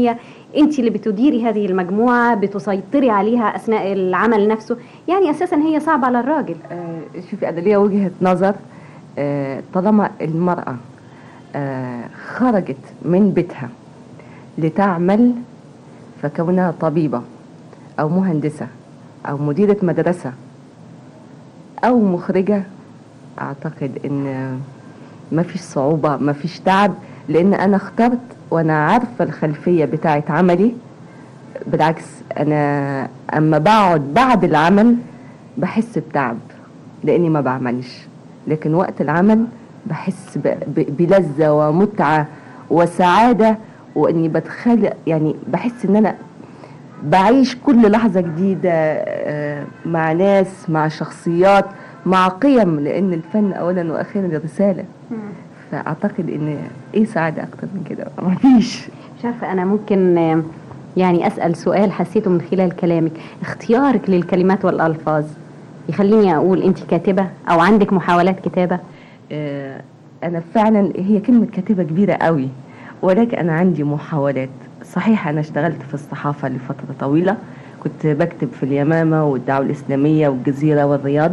انت اللي بتديري هذه المجموعه بتسيطري عليها اثناء العمل نفسه يعني اساسا هي صعبه على الراجل آه شوفي انا ليا وجهه نظر آه طالما المراه آه خرجت من بيتها لتعمل فكونها طبيبه او مهندسه او مديره مدرسه او مخرجه اعتقد ان ما فيش صعوبه ما فيش تعب لان انا اخترت وانا عارفه الخلفيه بتاعه عملي بالعكس انا اما بقعد بعد العمل بحس بتعب لاني ما بعملش لكن وقت العمل بحس ب- ب- بلذه ومتعه وسعاده واني بتخلق يعني بحس ان انا بعيش كل لحظه جديده آه، مع ناس مع شخصيات مع قيم لان الفن اولا واخيرا رساله فاعتقد ان ايه سعاده اكتر من كده مفيش مش عارفه انا ممكن آه، يعني اسال سؤال حسيته من خلال كلامك اختيارك للكلمات والالفاظ يخليني اقول انت كاتبه او عندك محاولات كتابه آه، انا فعلا هي كلمه كاتبه كبيره قوي ولكن انا عندي محاولات صحيح انا اشتغلت في الصحافه لفتره طويله كنت بكتب في اليمامه والدعوه الاسلاميه والجزيره والرياض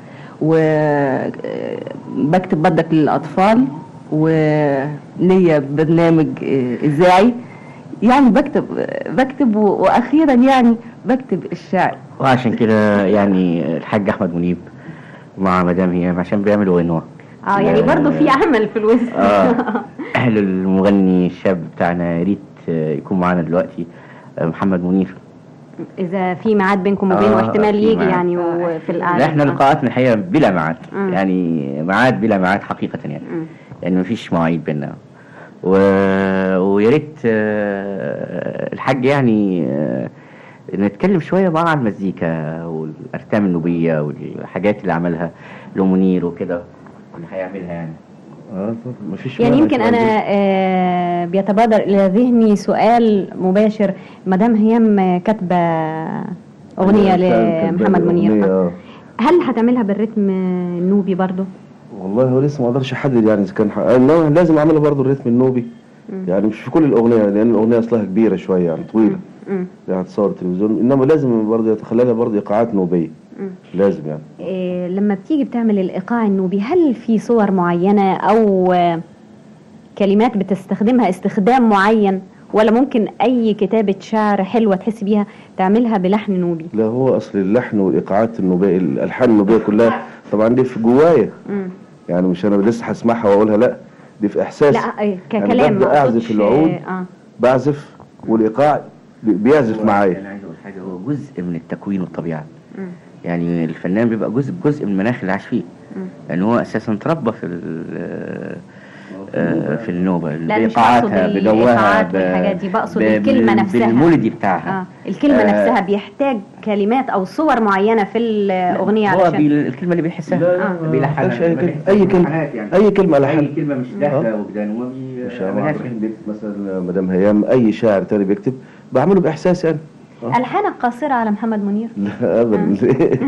وبكتب بدك للاطفال وليا برنامج آه، اذاعي يعني بكتب بكتب و- واخيرا يعني بكتب الشعر وعشان كده يعني الحاج احمد منيب مع مدام هيام عشان بيعملوا غنوه اه يعني برضو في عمل في الوسط اه اهل المغني الشاب بتاعنا يا ريت آه، يكون معانا دلوقتي آه، محمد منير اذا في ميعاد بينكم وبينه آه، واحتمال في يجي ميعاد. يعني وفي لا القعده احنا لقاءاتنا الحقيقه بلا ميعاد مم. يعني ميعاد بلا ميعاد حقيقه يعني مم. يعني مفيش مواعيد بينا و... ويا ريت آه، الحاج يعني آه، نتكلم شويه بقى عن المزيكا والارتام النوبيه والحاجات اللي عملها لمنير وكده اللي هيعملها يعني اه مفيش يعني مانع يمكن الكلام انا ده. آه بيتبادر الى ذهني سؤال مباشر مدام هيام كاتبه اغنيه كان- كان لمحمد منير أغنية، آه. هل هتعملها بالريتم النوبي برضو والله هو لسه ما اقدرش احدد يعني اذا كان ح- انما لازم اعملها برضه الريتم النوبي مم. يعني مش في كل الاغنيه لان الاغنيه اصلها كبيره شويه يعني طويله مم. يعني تصور تلفزيون انما لازم برضه يتخللها برضه ايقاعات نوبيه مم. لازم يعني إيه لما بتيجي بتعمل الايقاع النوبي هل في صور معينه او آه، كلمات بتستخدمها استخدام معين ولا ممكن اي كتابه شعر حلوه تحس بيها تعملها بلحن نوبي لا هو اصل اللحن والايقاعات النوبيه الالحان النوبيه كلها طبعا دي في جوايا مم. يعني مش انا لسه هسمعها واقولها لا دي في احساس لا إيه، يعني ككلام ببدأ ما اعزف أقصدش، العود اه بعزف والايقاع بي- بيعزف معايا انا عايز اقول حاجه هو جزء من التكوين والطبيعه مم. يعني الفنان بيبقى جزء جزء من المناخ اللي عاش فيه مم. لان هو اساسا اتربى في ال- آه، في النوبه لا مش بايقاعاتها بقصد بدوها الايقاعات ب- والحاجات دي بقصد ب- الكلمه بال- نفسها بالمولدي بتاعها اه الكلمه آه، نفسها بيحتاج كلمات او صور معينه في الاغنيه هو علشان بي- الكلمه اللي بيحسها لا، بيلحنها محتاجش أي ما كلمة. بيحسها أي كلمة. بالحنات يعني. أي كلمة لحن. اي كلمه مش داخله آه. وجدان وما مش بي- عارف ملهاش عبد الرحيم بيكتب مثلا مدام هيام اي شاعر تاني بيكتب بعمله باحساس يعني الحانك قاصره على محمد منير لا ابدا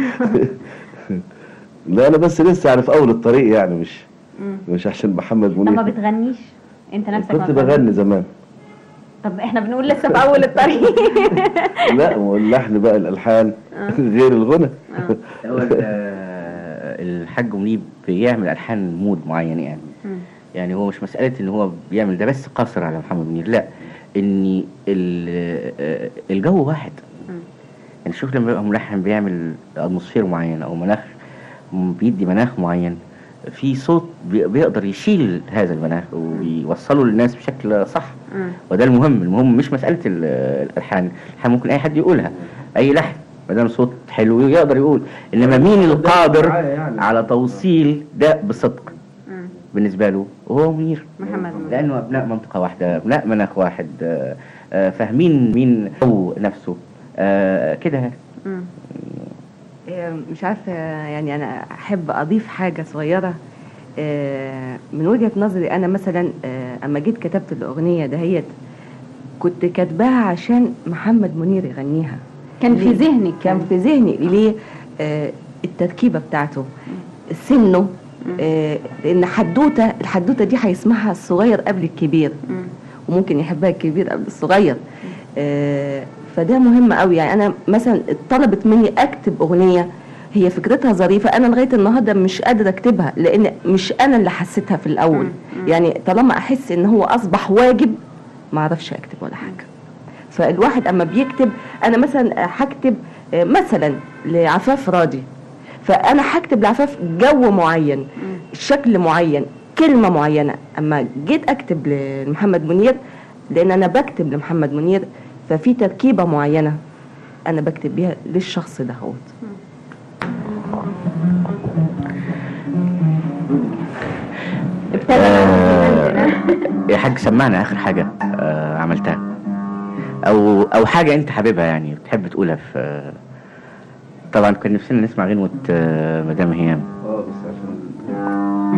لا انا بس لسه يعني في اول الطريق يعني مش مم. مش عشان محمد طب ما منير بتغنيش انت نفسك كنت ما بتغنيش؟ بغني زمان طب احنا بنقول لسه في اول الطريق لا واللحن بقى الالحان غير الغنى هو ال- آه، الحاج منيب بيعمل الحان مود معين يعني يعني هو مش مسألة ان هو بيعمل ده بس قاصر على محمد منير لا ان ال- آه، الجو واحد يعني شوف لما يبقى ملحن بيعمل اتموسفير معين او مناخ م- بيدي مناخ معين في صوت بي- بيقدر يشيل هذا المناخ ويوصله للناس بشكل صح وده المهم المهم مش مسألة ال- الألحان الألحان ممكن أي حد يقولها أي لحن ما دام صوت حلو يقدر يقول إنما مين القادر على توصيل ده بصدق بالنسبة له وهو منير محمد لأنه أبناء منطقة واحدة أبناء مناخ واحد آه، آه، فاهمين مين هو نفسه آه، كده يعني. آه، مش عارفة يعني أنا أحب أضيف حاجة صغيرة آه، من وجهة نظري أنا مثلا آه، أما جيت كتبت الأغنية دهيت كنت كاتباها عشان محمد منير يغنيها كان في ليه؟ ذهنك كان في ذهني ليه آه، التركيبة بتاعته سنه آه، لأن حدوتة الحدوتة دي هيسمعها الصغير قبل الكبير وممكن يحبها الكبير قبل الصغير آه، فده مهم قوي يعني انا مثلا طلبت مني اكتب اغنيه هي فكرتها ظريفه انا لغايه النهارده مش قادره اكتبها لان مش انا اللي حسيتها في الاول يعني طالما احس ان هو اصبح واجب ما اعرفش اكتب ولا حاجه فالواحد اما بيكتب انا مثلا هكتب آه، مثلا لعفاف راضي فانا هكتب لعفاف جو معين شكل معين كلمه معينه اما جيت اكتب لمحمد منير لان انا بكتب لمحمد منير ففي تركيبه معينه انا بكتب بيها للشخص ده هوت يا حاج سمعنا اخر حاجه آه عملتها او او حاجه انت حاببها يعني بتحب تقولها في طبعا كان نفسنا نسمع غنوه آه مدام هيام اه بس عشان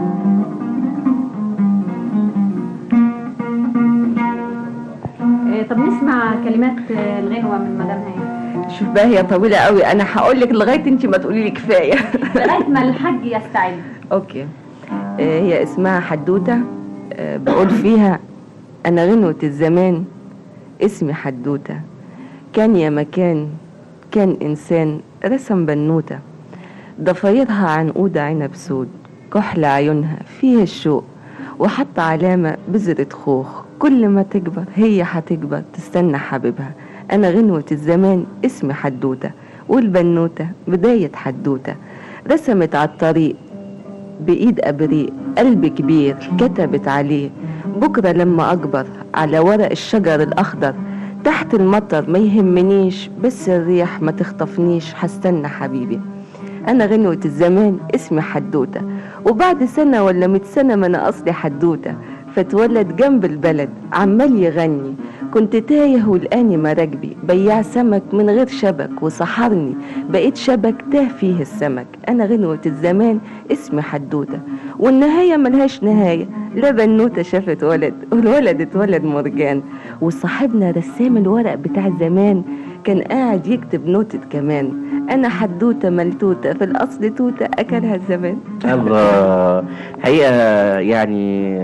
آه، طب نسمع كلمات آه، الغنوة من مدام هي شوف بقى هي طويله قوي انا هقول لك لغايه انت ما تقولي لي كفايه لغاية ما الحاج يستعد اوكي آه، هي اسمها حدوته آه، بقول فيها انا غنوه الزمان اسمي حدوته كان يا مكان كان انسان رسم بنوته ضفايرها عنقود عنب سود كحل عيونها فيه الشوق وحط علامة بذرة خوخ كل ما تكبر هي هتكبر تستنى حبيبها أنا غنوة الزمان اسمي حدوتة والبنوتة بداية حدوتة رسمت على الطريق بإيد أبريق قلب كبير كتبت عليه بكرة لما أكبر على ورق الشجر الأخضر تحت المطر ما يهمنيش بس الريح ما تخطفنيش هستنى حبيبي أنا غنوة الزمان اسمي حدوتة وبعد سنة ولا مئة سنة ما أنا أصلي حدوتة فاتولد جنب البلد عمال يغني كنت تايه ولقاني مراكبي بياع سمك من غير شبك وسحرني بقيت شبك تاه فيه السمك أنا غنوة الزمان اسمي حدوتة والنهاية ملهاش نهاية لا بنوتة شافت ولد والولد اتولد مرجان وصاحبنا رسام الورق بتاع زمان كان قاعد يكتب نوتة كمان أنا حدوتة ملتوتة في الأصل توتة أكلها الزمان الله حقيقة يعني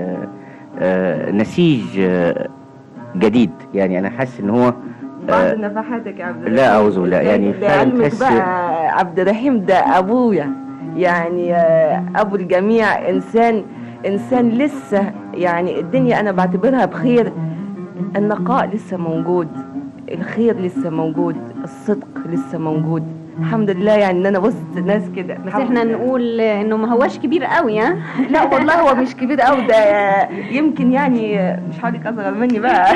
آه، نسيج آه، جديد يعني أنا حاسس إن هو بعض آه، نفحاتك يا عبد لا أعوذ بالله يعني فعلا لعلمك تحس بقى عبد الرحيم ده أبويا يعني آه، أبو الجميع إنسان إنسان لسه يعني الدنيا أنا بعتبرها بخير النقاء لسه موجود الخير لسه موجود الصدق لسه موجود الحمد لله يعني ان انا وسط ناس كده بس احنا نقول آه، انه ما هواش كبير قوي ها لا والله هو مش كبير قوي ده يمكن يعني مش حضرتك اصغر مني بقى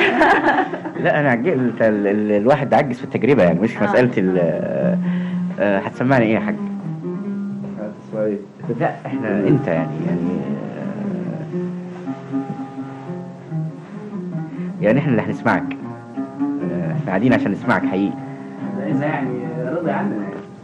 لا أنا عجبت ال- ال- الواحد عجز في التجربة يعني مش مسألة ال آه، هتسمعني إيه يا حاج؟ لا احنا انت يعني يعني آه، يعني احنا اللي هنسمعك آه، احنا قاعدين عشان نسمعك حقيقي اذا يعني رضي عننا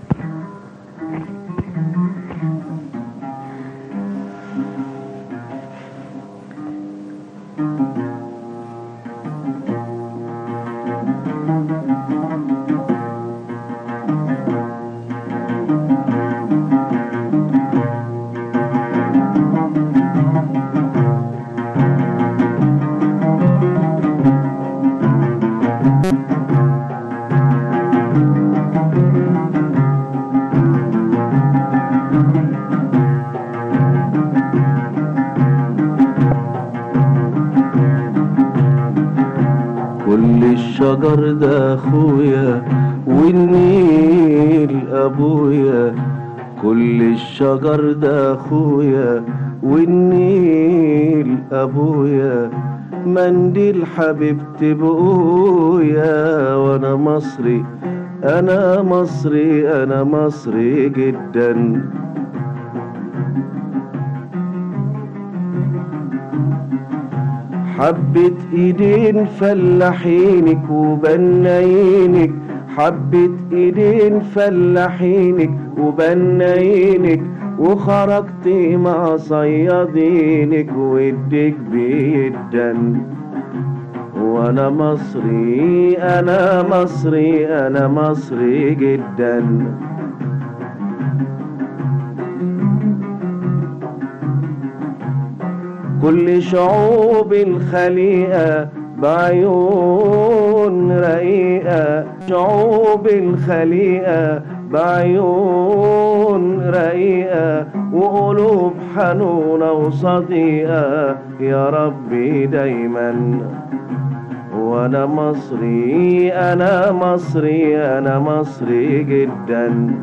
كل الشجر ده اخويا والنيل ابويا كل الشجر ده اخويا والنيل ابويا منديل حبيبتي بقويا وانا مصري انا مصري انا مصري جدا حبة ايدين فلاحينك وبناينك حبة ايدين فلاحينك وبناينك وخرجت مع صيادينك ودك بيدن وانا مصري انا مصري انا مصري جدا كل شعوب الخليقة بعيون رقيقة شعوب الخليقة بعيون رقيقة وقلوب حنونة وصديقة يا ربي دايما وانا مصري انا مصري انا مصري جدا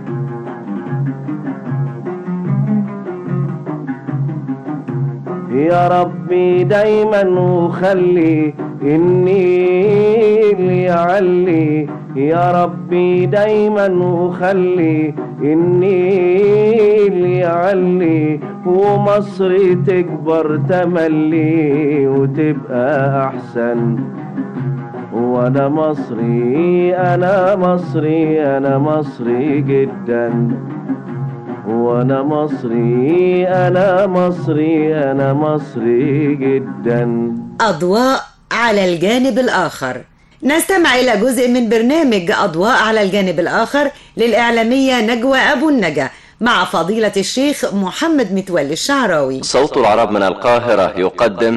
يا ربي دايما وخلي النيل يعلي يا ربي دايما وخلي النيل يعلي ومصر تكبر تملي وتبقى احسن وانا مصري انا مصري انا مصري جدا وانا مصري انا مصري انا مصري جدا أضواء على الجانب الآخر نستمع إلى جزء من برنامج أضواء على الجانب الآخر للإعلامية نجوى أبو النجا مع فضيلة الشيخ محمد متولي الشعراوي صوت العرب من القاهرة يقدم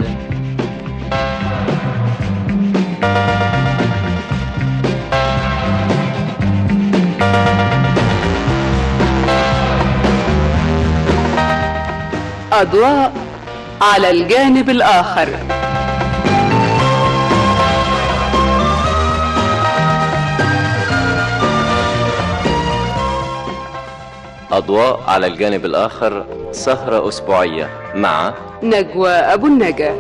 أضواء على الجانب الآخر أضواء على الجانب الآخر سهرة أسبوعية مع نجوى أبو النجا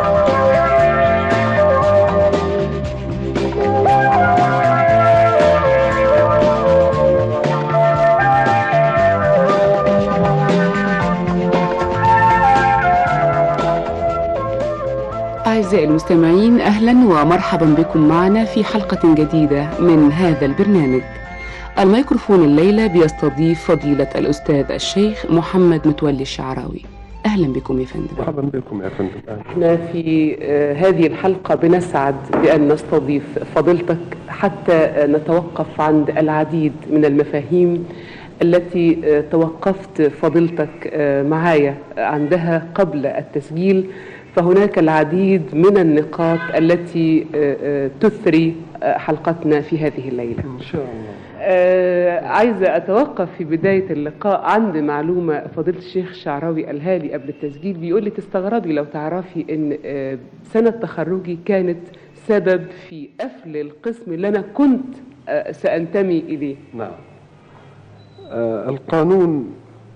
أعزائي المستمعين أهلا ومرحبا بكم معنا في حلقة جديدة من هذا البرنامج الميكروفون الليلة بيستضيف فضيلة الأستاذ الشيخ محمد متولي الشعراوي أهلا بكم يا فندم مرحبا بكم يا فندم أهلا. احنا في آه، هذه الحلقة بنسعد بأن نستضيف فضيلتك حتى آه، نتوقف عند العديد من المفاهيم التي آه، توقفت فضيلتك آه، معايا عندها قبل التسجيل فهناك العديد من النقاط التي آه، آه، تثري آه، حلقتنا في هذه الليلة إن شاء الله آه عايزة أتوقف في بداية اللقاء عند معلومة فضيلة الشيخ الشعراوي قالها لي قبل التسجيل بيقول لي تستغربي لو تعرفي إن آه سنة تخرجي كانت سبب في قفل القسم اللي أنا كنت آه سأنتمي إليه نعم آه القانون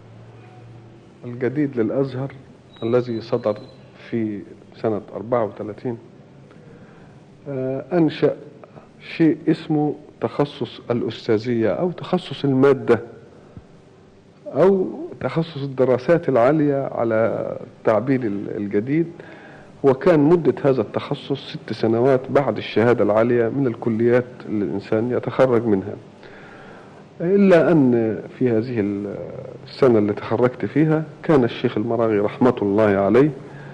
الجديد للأزهر الذي صدر في سنة 34 آه أنشأ شيء اسمه تخصص الأستاذية أو تخصص المادة أو تخصص الدراسات العالية على التعبير الجديد وكان مدة هذا التخصص ست سنوات بعد الشهادة العالية من الكليات اللي الإنسان يتخرج منها إلا أن في هذه السنة اللي تخرجت فيها كان الشيخ المراغي رحمة الله عليه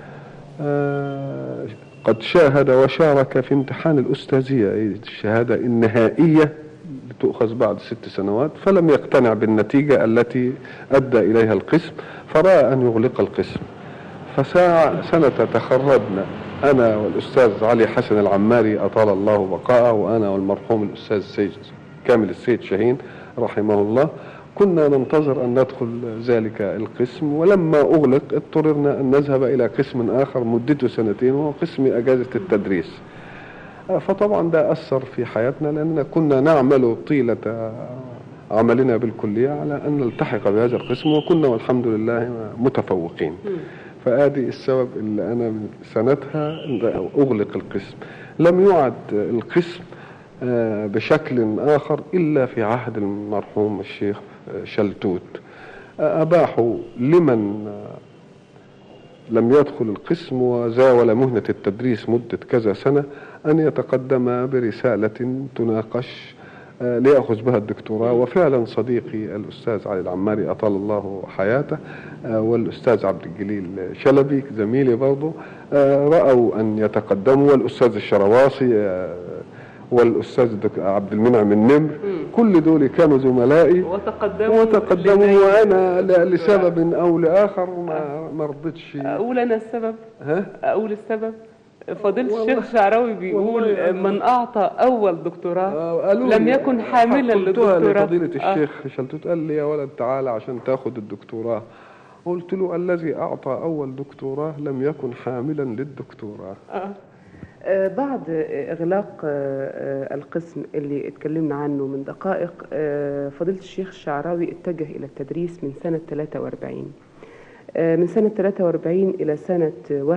آه، قد شاهد وشارك في امتحان الأستاذية أي الشهادة النهائية تؤخذ بعد ست سنوات فلم يقتنع بالنتيجة التي أدى إليها القسم فرأى أن يغلق القسم فساعة سنة تخرجنا أنا والأستاذ علي حسن العماري أطال الله بقاءه وأنا والمرحوم الأستاذ السيد كامل السيد شاهين رحمه الله كنا ننتظر أن ندخل ذلك القسم ولما أغلق اضطررنا أن نذهب إلى قسم آخر مدته سنتين وهو قسم أجازة التدريس فطبعا ده أثر في حياتنا لأننا كنا نعمل طيلة عملنا بالكلية على أن نلتحق بهذا القسم وكنا والحمد لله متفوقين فآدي السبب اللي أنا من سنتها أغلق القسم لم يعد القسم آه، بشكل آخر إلا في عهد المرحوم الشيخ آه، شلتوت آه، أباحوا لمن لم يدخل القسم وزاول مهنة التدريس مدة كذا سنة أن يتقدم برسالة تناقش ليأخذ بها الدكتوراه وفعلا صديقي الأستاذ علي العماري أطال الله حياته والأستاذ عبد الجليل شلبي زميلي برضه رأوا أن يتقدموا والأستاذ الشرواصي والاستاذ عبد المنعم النمر كل دول كانوا زملائي وتقدموا وتقدموا وانا ل- لسبب او لاخر ما ما رضيتش أقول أنا السبب ها أقول السبب فضيلة الشيخ شعراوي بيقول والله من أعطى أول دكتوراه قالوا لم لي- يكن حاملا قلتها للدكتوراه لفضيلة آه. الشيخ شلتوت قال لي يا ولد تعالى عشان تاخد الدكتوراه قلت له الذي أعطى أول دكتوراه لم يكن حاملا للدكتوراه آه. آه، بعد آه، إغلاق آه، آه، القسم اللي اتكلمنا عنه من دقائق آه، فضيلة الشيخ الشعراوي اتجه إلى التدريس من سنة 43 آه، من سنة 43 إلى سنة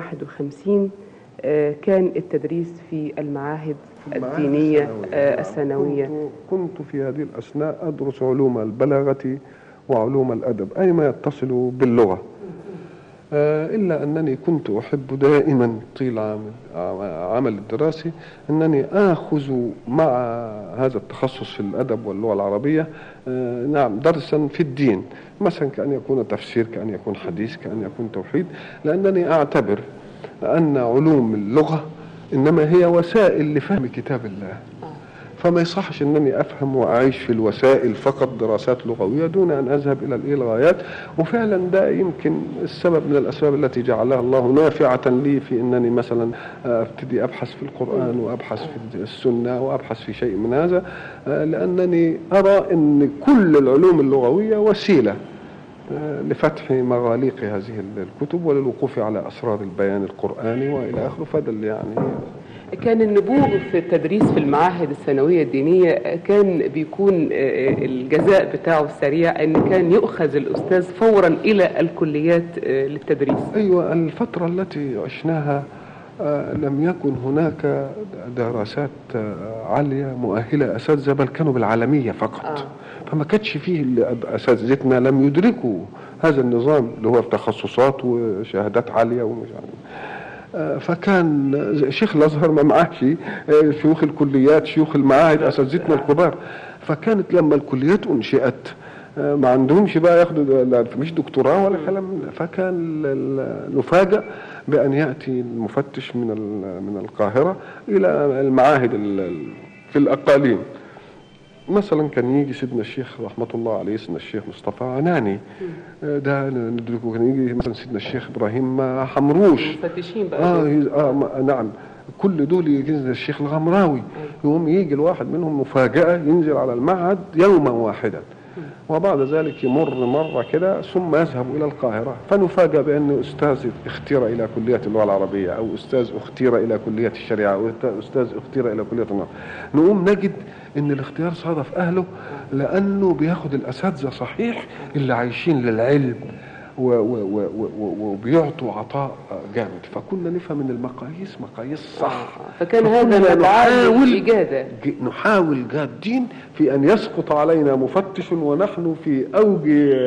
51 آه، كان التدريس في المعاهد الدينية آه، الثانوية كنت, كنت في هذه الأثناء أدرس علوم البلاغة وعلوم الأدب أي ما يتصل باللغة آه، إلا أنني كنت أحب دائما طيل عام عمل الدراسي أنني آخذ مع هذا التخصص في الأدب واللغة العربية آه، نعم درسا في الدين مثلا كأن يكون تفسير كأن يكون حديث كأن يكون توحيد لأنني أعتبر أن علوم اللغة إنما هي وسائل لفهم كتاب الله فما يصحش انني افهم واعيش في الوسائل فقط دراسات لغويه دون ان اذهب الى الايه الغايات وفعلا ده يمكن السبب من الاسباب التي جعلها الله نافعه لي في انني مثلا ابتدي ابحث في القران وابحث في السنه وابحث في شيء من هذا آه، لانني ارى ان كل العلوم اللغويه وسيله آه، لفتح مغاليق هذه الكتب وللوقوف على اسرار البيان القراني والى اخره فده اللي يعني كان النبوغ في التدريس في المعاهد الثانوية الدينية كان بيكون آه، الجزاء بتاعه السريع ان كان يؤخذ الاستاذ فورا الى الكليات آه، للتدريس ايوه الفتره التي عشناها آه، لم يكن هناك دراسات آه، عاليه مؤهله اساتذه بل كانوا بالعالميه فقط آه. فما كانش فيه اللي اساتذتنا لم يدركوا هذا النظام اللي هو تخصصات وشهادات عاليه ومش عارف آه، فكان شيخ الازهر ما معاش آه، شيوخ الكليات شيوخ المعاهد اساتذتنا الكبار فكانت لما الكليات انشئت آه، ما عندهمش بقى ياخدوا لا مش دكتوراه ولا كلام من ده. فكان ال- ال- نفاجأ بأن يأتي المفتش من ال- من القاهرة إلى المعاهد ال- ال- في الأقاليم مثلا كان يجي سيدنا الشيخ رحمة الله عليه سيدنا الشيخ مصطفى عناني آه، ده ندركه كان يجي مثلا سيدنا الشيخ إبراهيم حمروش مفتشين بقى آه, دول. يز- آه ما- نعم كل دول يجي الشيخ الغمراوي يقوم يجي الواحد منهم مفاجأة ينزل على المعهد يوما واحدا وبعد ذلك يمر مرة كده ثم يذهب إلى القاهرة فنفاجأ بأن أستاذ اختير إلى كلية اللغة العربية أو أستاذ اختير إلى كلية الشريعة أو أستاذ اختير إلى كلية النظر نقوم نجد أن الاختيار صادف أهله لأنه بياخد الأساتذة صحيح اللي عايشين للعلم و و و و و وبيعطوا عطاء جامد فكنا نفهم ان المقاييس مقاييس صح فكان فكنا هذا مدعاة نحاول للإجادة ج- نحاول جادين في ان يسقط علينا مفتش ونحن في اوج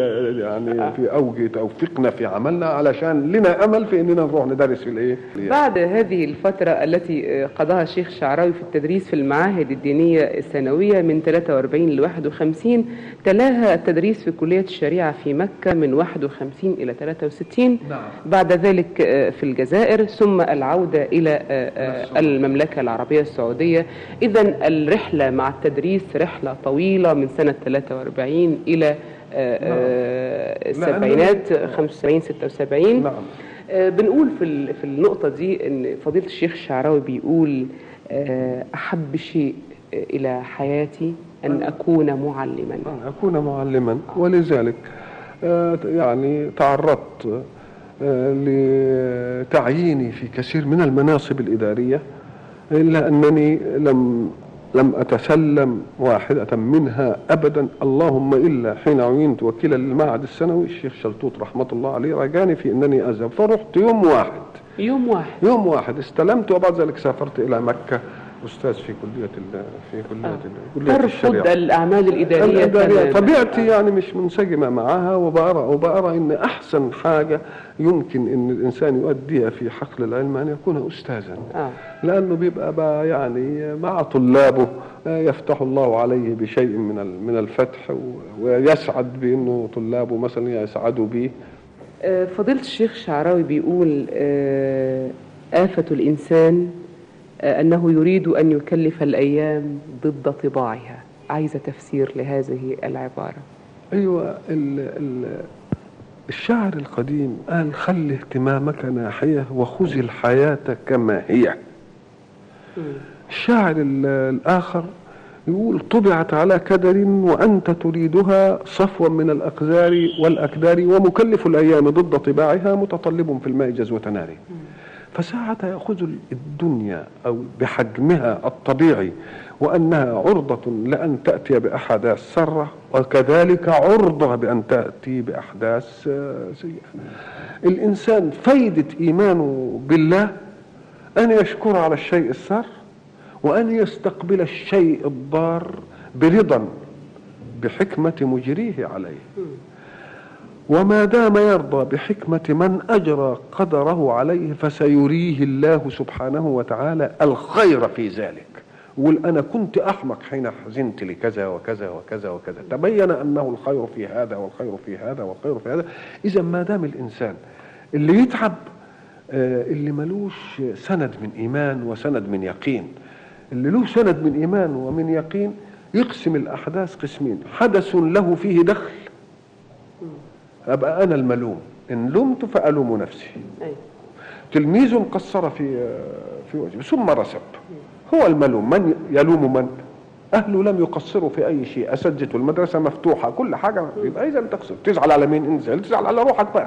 يعني في اوج توفيقنا في عملنا علشان لنا امل في اننا نروح ندرس في الايه بعد هذه الفترة التي قضاها الشيخ الشعراوي في التدريس في المعاهد الدينية الثانوية من 43 ل 51 تلاها التدريس في كلية الشريعة في مكة من 51 إلى 63 نعم. بعد ذلك آه، في الجزائر ثم العودة إلى آه، آه، المملكة العربية السعودية إذا الرحلة مع التدريس رحلة طويلة من سنة 43 إلى آه، آه، السبعينات 75 76 نعم. آه، بنقول في ال- في النقطة دي إن فضيلة الشيخ الشعراوي بيقول آه، أحب شيء آه، إلى حياتي أن أكون معلما أن أكون معلما ولذلك آه، يعني تعرضت آه، لتعييني في كثير من المناصب الإدارية إلا أنني لم لم أتسلم واحدة منها أبدا اللهم إلا حين عينت وكيلا للمعهد الثانوي الشيخ شلتوت رحمة الله عليه رجاني في أنني أذهب فرحت يوم واحد يوم واحد يوم واحد استلمت وبعد ذلك سافرت إلى مكة أستاذ في كلية ال- في كلية ال- كلية ترفض الشريعة الأعمال الإدارية الإدارية تماماً. طبيعتي يعني مش منسجمة معها وبأرى وبأرى إن أحسن حاجة يمكن إن الإنسان يؤديها في حقل العلم أن يكون أستاذا آه. لأنه بيبقى بقى يعني مع طلابه آه، يفتح الله عليه بشيء من ال- من الفتح و- ويسعد بأنه طلابه مثلا يسعدوا به آه، فضيلة الشيخ الشعراوي بيقول آه، آفة الإنسان آه، أنه يريد أن يكلف الأيام ضد طباعها عايزة تفسير لهذه العبارة ايوه ال ال الشاعر القديم قال خل اهتمامك ناحية وخذ الحياة كما هي الشاعر ال- الآخر يقول طبعت على كدر وأنت تريدها صفوا من الأقذار والأكدار ومكلف الأيام ضد طباعها متطلب في الماء جزوة نار فساعة يأخذ الدنيا أو بحجمها الطبيعي وأنها عرضة لأن تأتي بأحداث سرة وكذلك عرضة بأن تأتي بأحداث آه، سيئة الإنسان فايدة إيمانه بالله أن يشكر على الشيء السار وأن يستقبل الشيء الضار برضا بحكمة مجريه عليه وما دام يرضى بحكمة من أجرى قدره عليه فسيريه الله سبحانه وتعالى الخير في ذلك يقول أنا كنت أحمق حين حزنت لكذا وكذا وكذا وكذا تبين أنه الخير في هذا والخير في هذا والخير في هذا إذا ما دام الإنسان اللي يتعب آه، اللي ملوش سند من إيمان وسند من يقين اللي له سند من إيمان ومن يقين يقسم الأحداث قسمين حدث له فيه دخل أبقى أنا الملوم إن لمت فألوم نفسي أيوة. تلميذ قصر في في وجهه ثم رسب هو الملوم من يلوم من أهله لم يقصروا في أي شيء أسجته المدرسة مفتوحة كل حاجة يبقى إذا تقصر تزعل على مين انزل تزعل على روحك بقى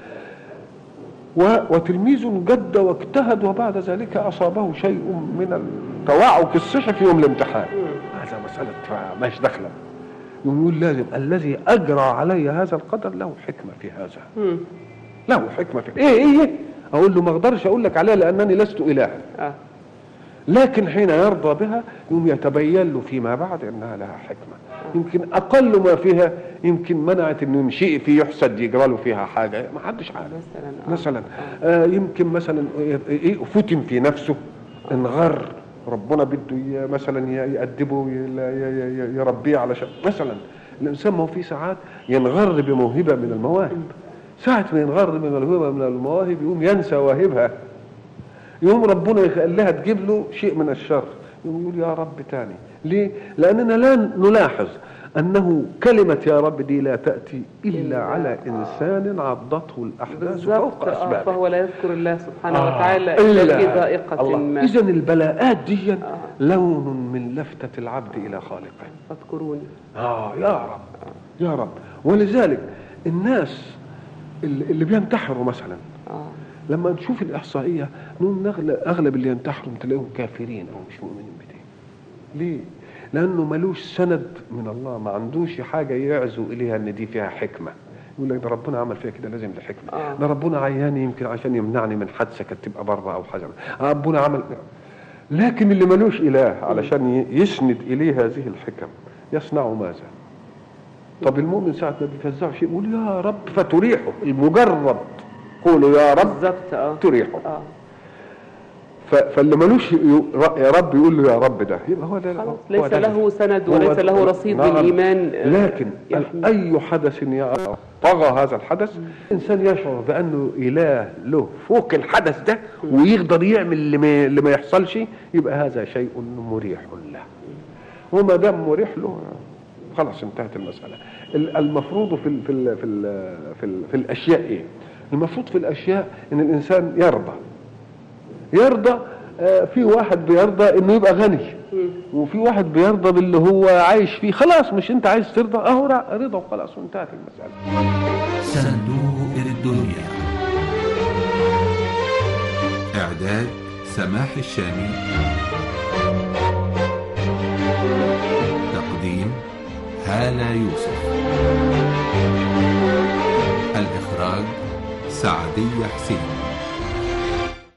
و- وتلميذ جد واجتهد وبعد ذلك أصابه شيء من التوعك الصحي في يوم الامتحان هذا مسألة مش داخلة يقول لازم الذي أجرى علي هذا القدر له حكمة في هذا له حكمة في إيه إيه إيه أقول له ما أقدرش أقول لك عليها لأنني لست إلها آه. لكن حين يرضى بها يوم يتبين له فيما بعد انها لها حكمه يمكن اقل ما فيها يمكن منعت انه يمشي في يحسد يجرى له فيها حاجه ما حدش عارف مثلا مثلا آه يمكن مثلا ايه فتن في نفسه انغر ربنا بده ي- مثلا ي- يأدبه ي- ي- ي- يربيه على شيء مثلا الانسان ما هو في ساعات ينغر بموهبه من المواهب ساعة ما ينغر بموهبه من المواهب يقوم ينسى واهبها يوم ربنا يخليها تجيب له شيء من الشر يقوم يقول يا رب تاني ليه لاننا لا نلاحظ انه كلمة يا رب دي لا تأتي الا على انسان عضته الاحداث بالظبط فوق آه، اسبابه فهو لا يذكر الله سبحانه آه، وتعالى إلا في ضائقة ما اذا البلاءات دي لون من لفتة العبد الى خالقه فاذكروني اه يا رب يا رب ولذلك الناس اللي اللي بينتحروا مثلا آه. لما نشوف الاحصائيه نقول نغلب اغلب اللي ينتحروا تلاقيهم كافرين او مش مؤمنين بدين ليه لانه ملوش سند من الله ما عندوش حاجه يعزو اليها ان دي فيها حكمه يقول لك ده ربنا عمل فيها كده لازم لحكمه آه. ده ربنا عياني يمكن عشان يمنعني من حادثه كانت تبقى بره او حاجه ربنا عمل لكن اللي ملوش اله علشان ي- يسند اليه هذه الحكم يصنع ماذا طب المؤمن ساعة ما بيفزعه شيء يقول يا رب فتريحه المجرد قولوا يا رب بالظبط اه تريحه اه ف- فاللي ملوش ي- يا رب يقول له يا رب ده يبقى هو ده خلاص هو ليس ده له سند هو وليس ده- له رصيد نعم. بالإيمان آه، لكن يحمي. أي حدث يقع طغى هذا الحدث الإنسان يشعر بأنه إله له فوق الحدث ده ويقدر يعمل اللي ما, اللي ما يحصلش يبقى هذا شيء مريح له وما دام مريح له خلاص انتهت المسألة ال- المفروض في ال في ال في ال في, ال في الأشياء إيه؟ المفروض في الأشياء إن الإنسان يرضى يرضى آه، في واحد بيرضى انه يبقى غني وفي واحد بيرضى باللي هو عايش فيه خلاص مش انت عايز ترضى اهو ر- رضا وخلاص وانتهت المسألة صندوق الدنيا إعداد سماح الشامي تقديم هالة يوسف الإخراج سعدية حسين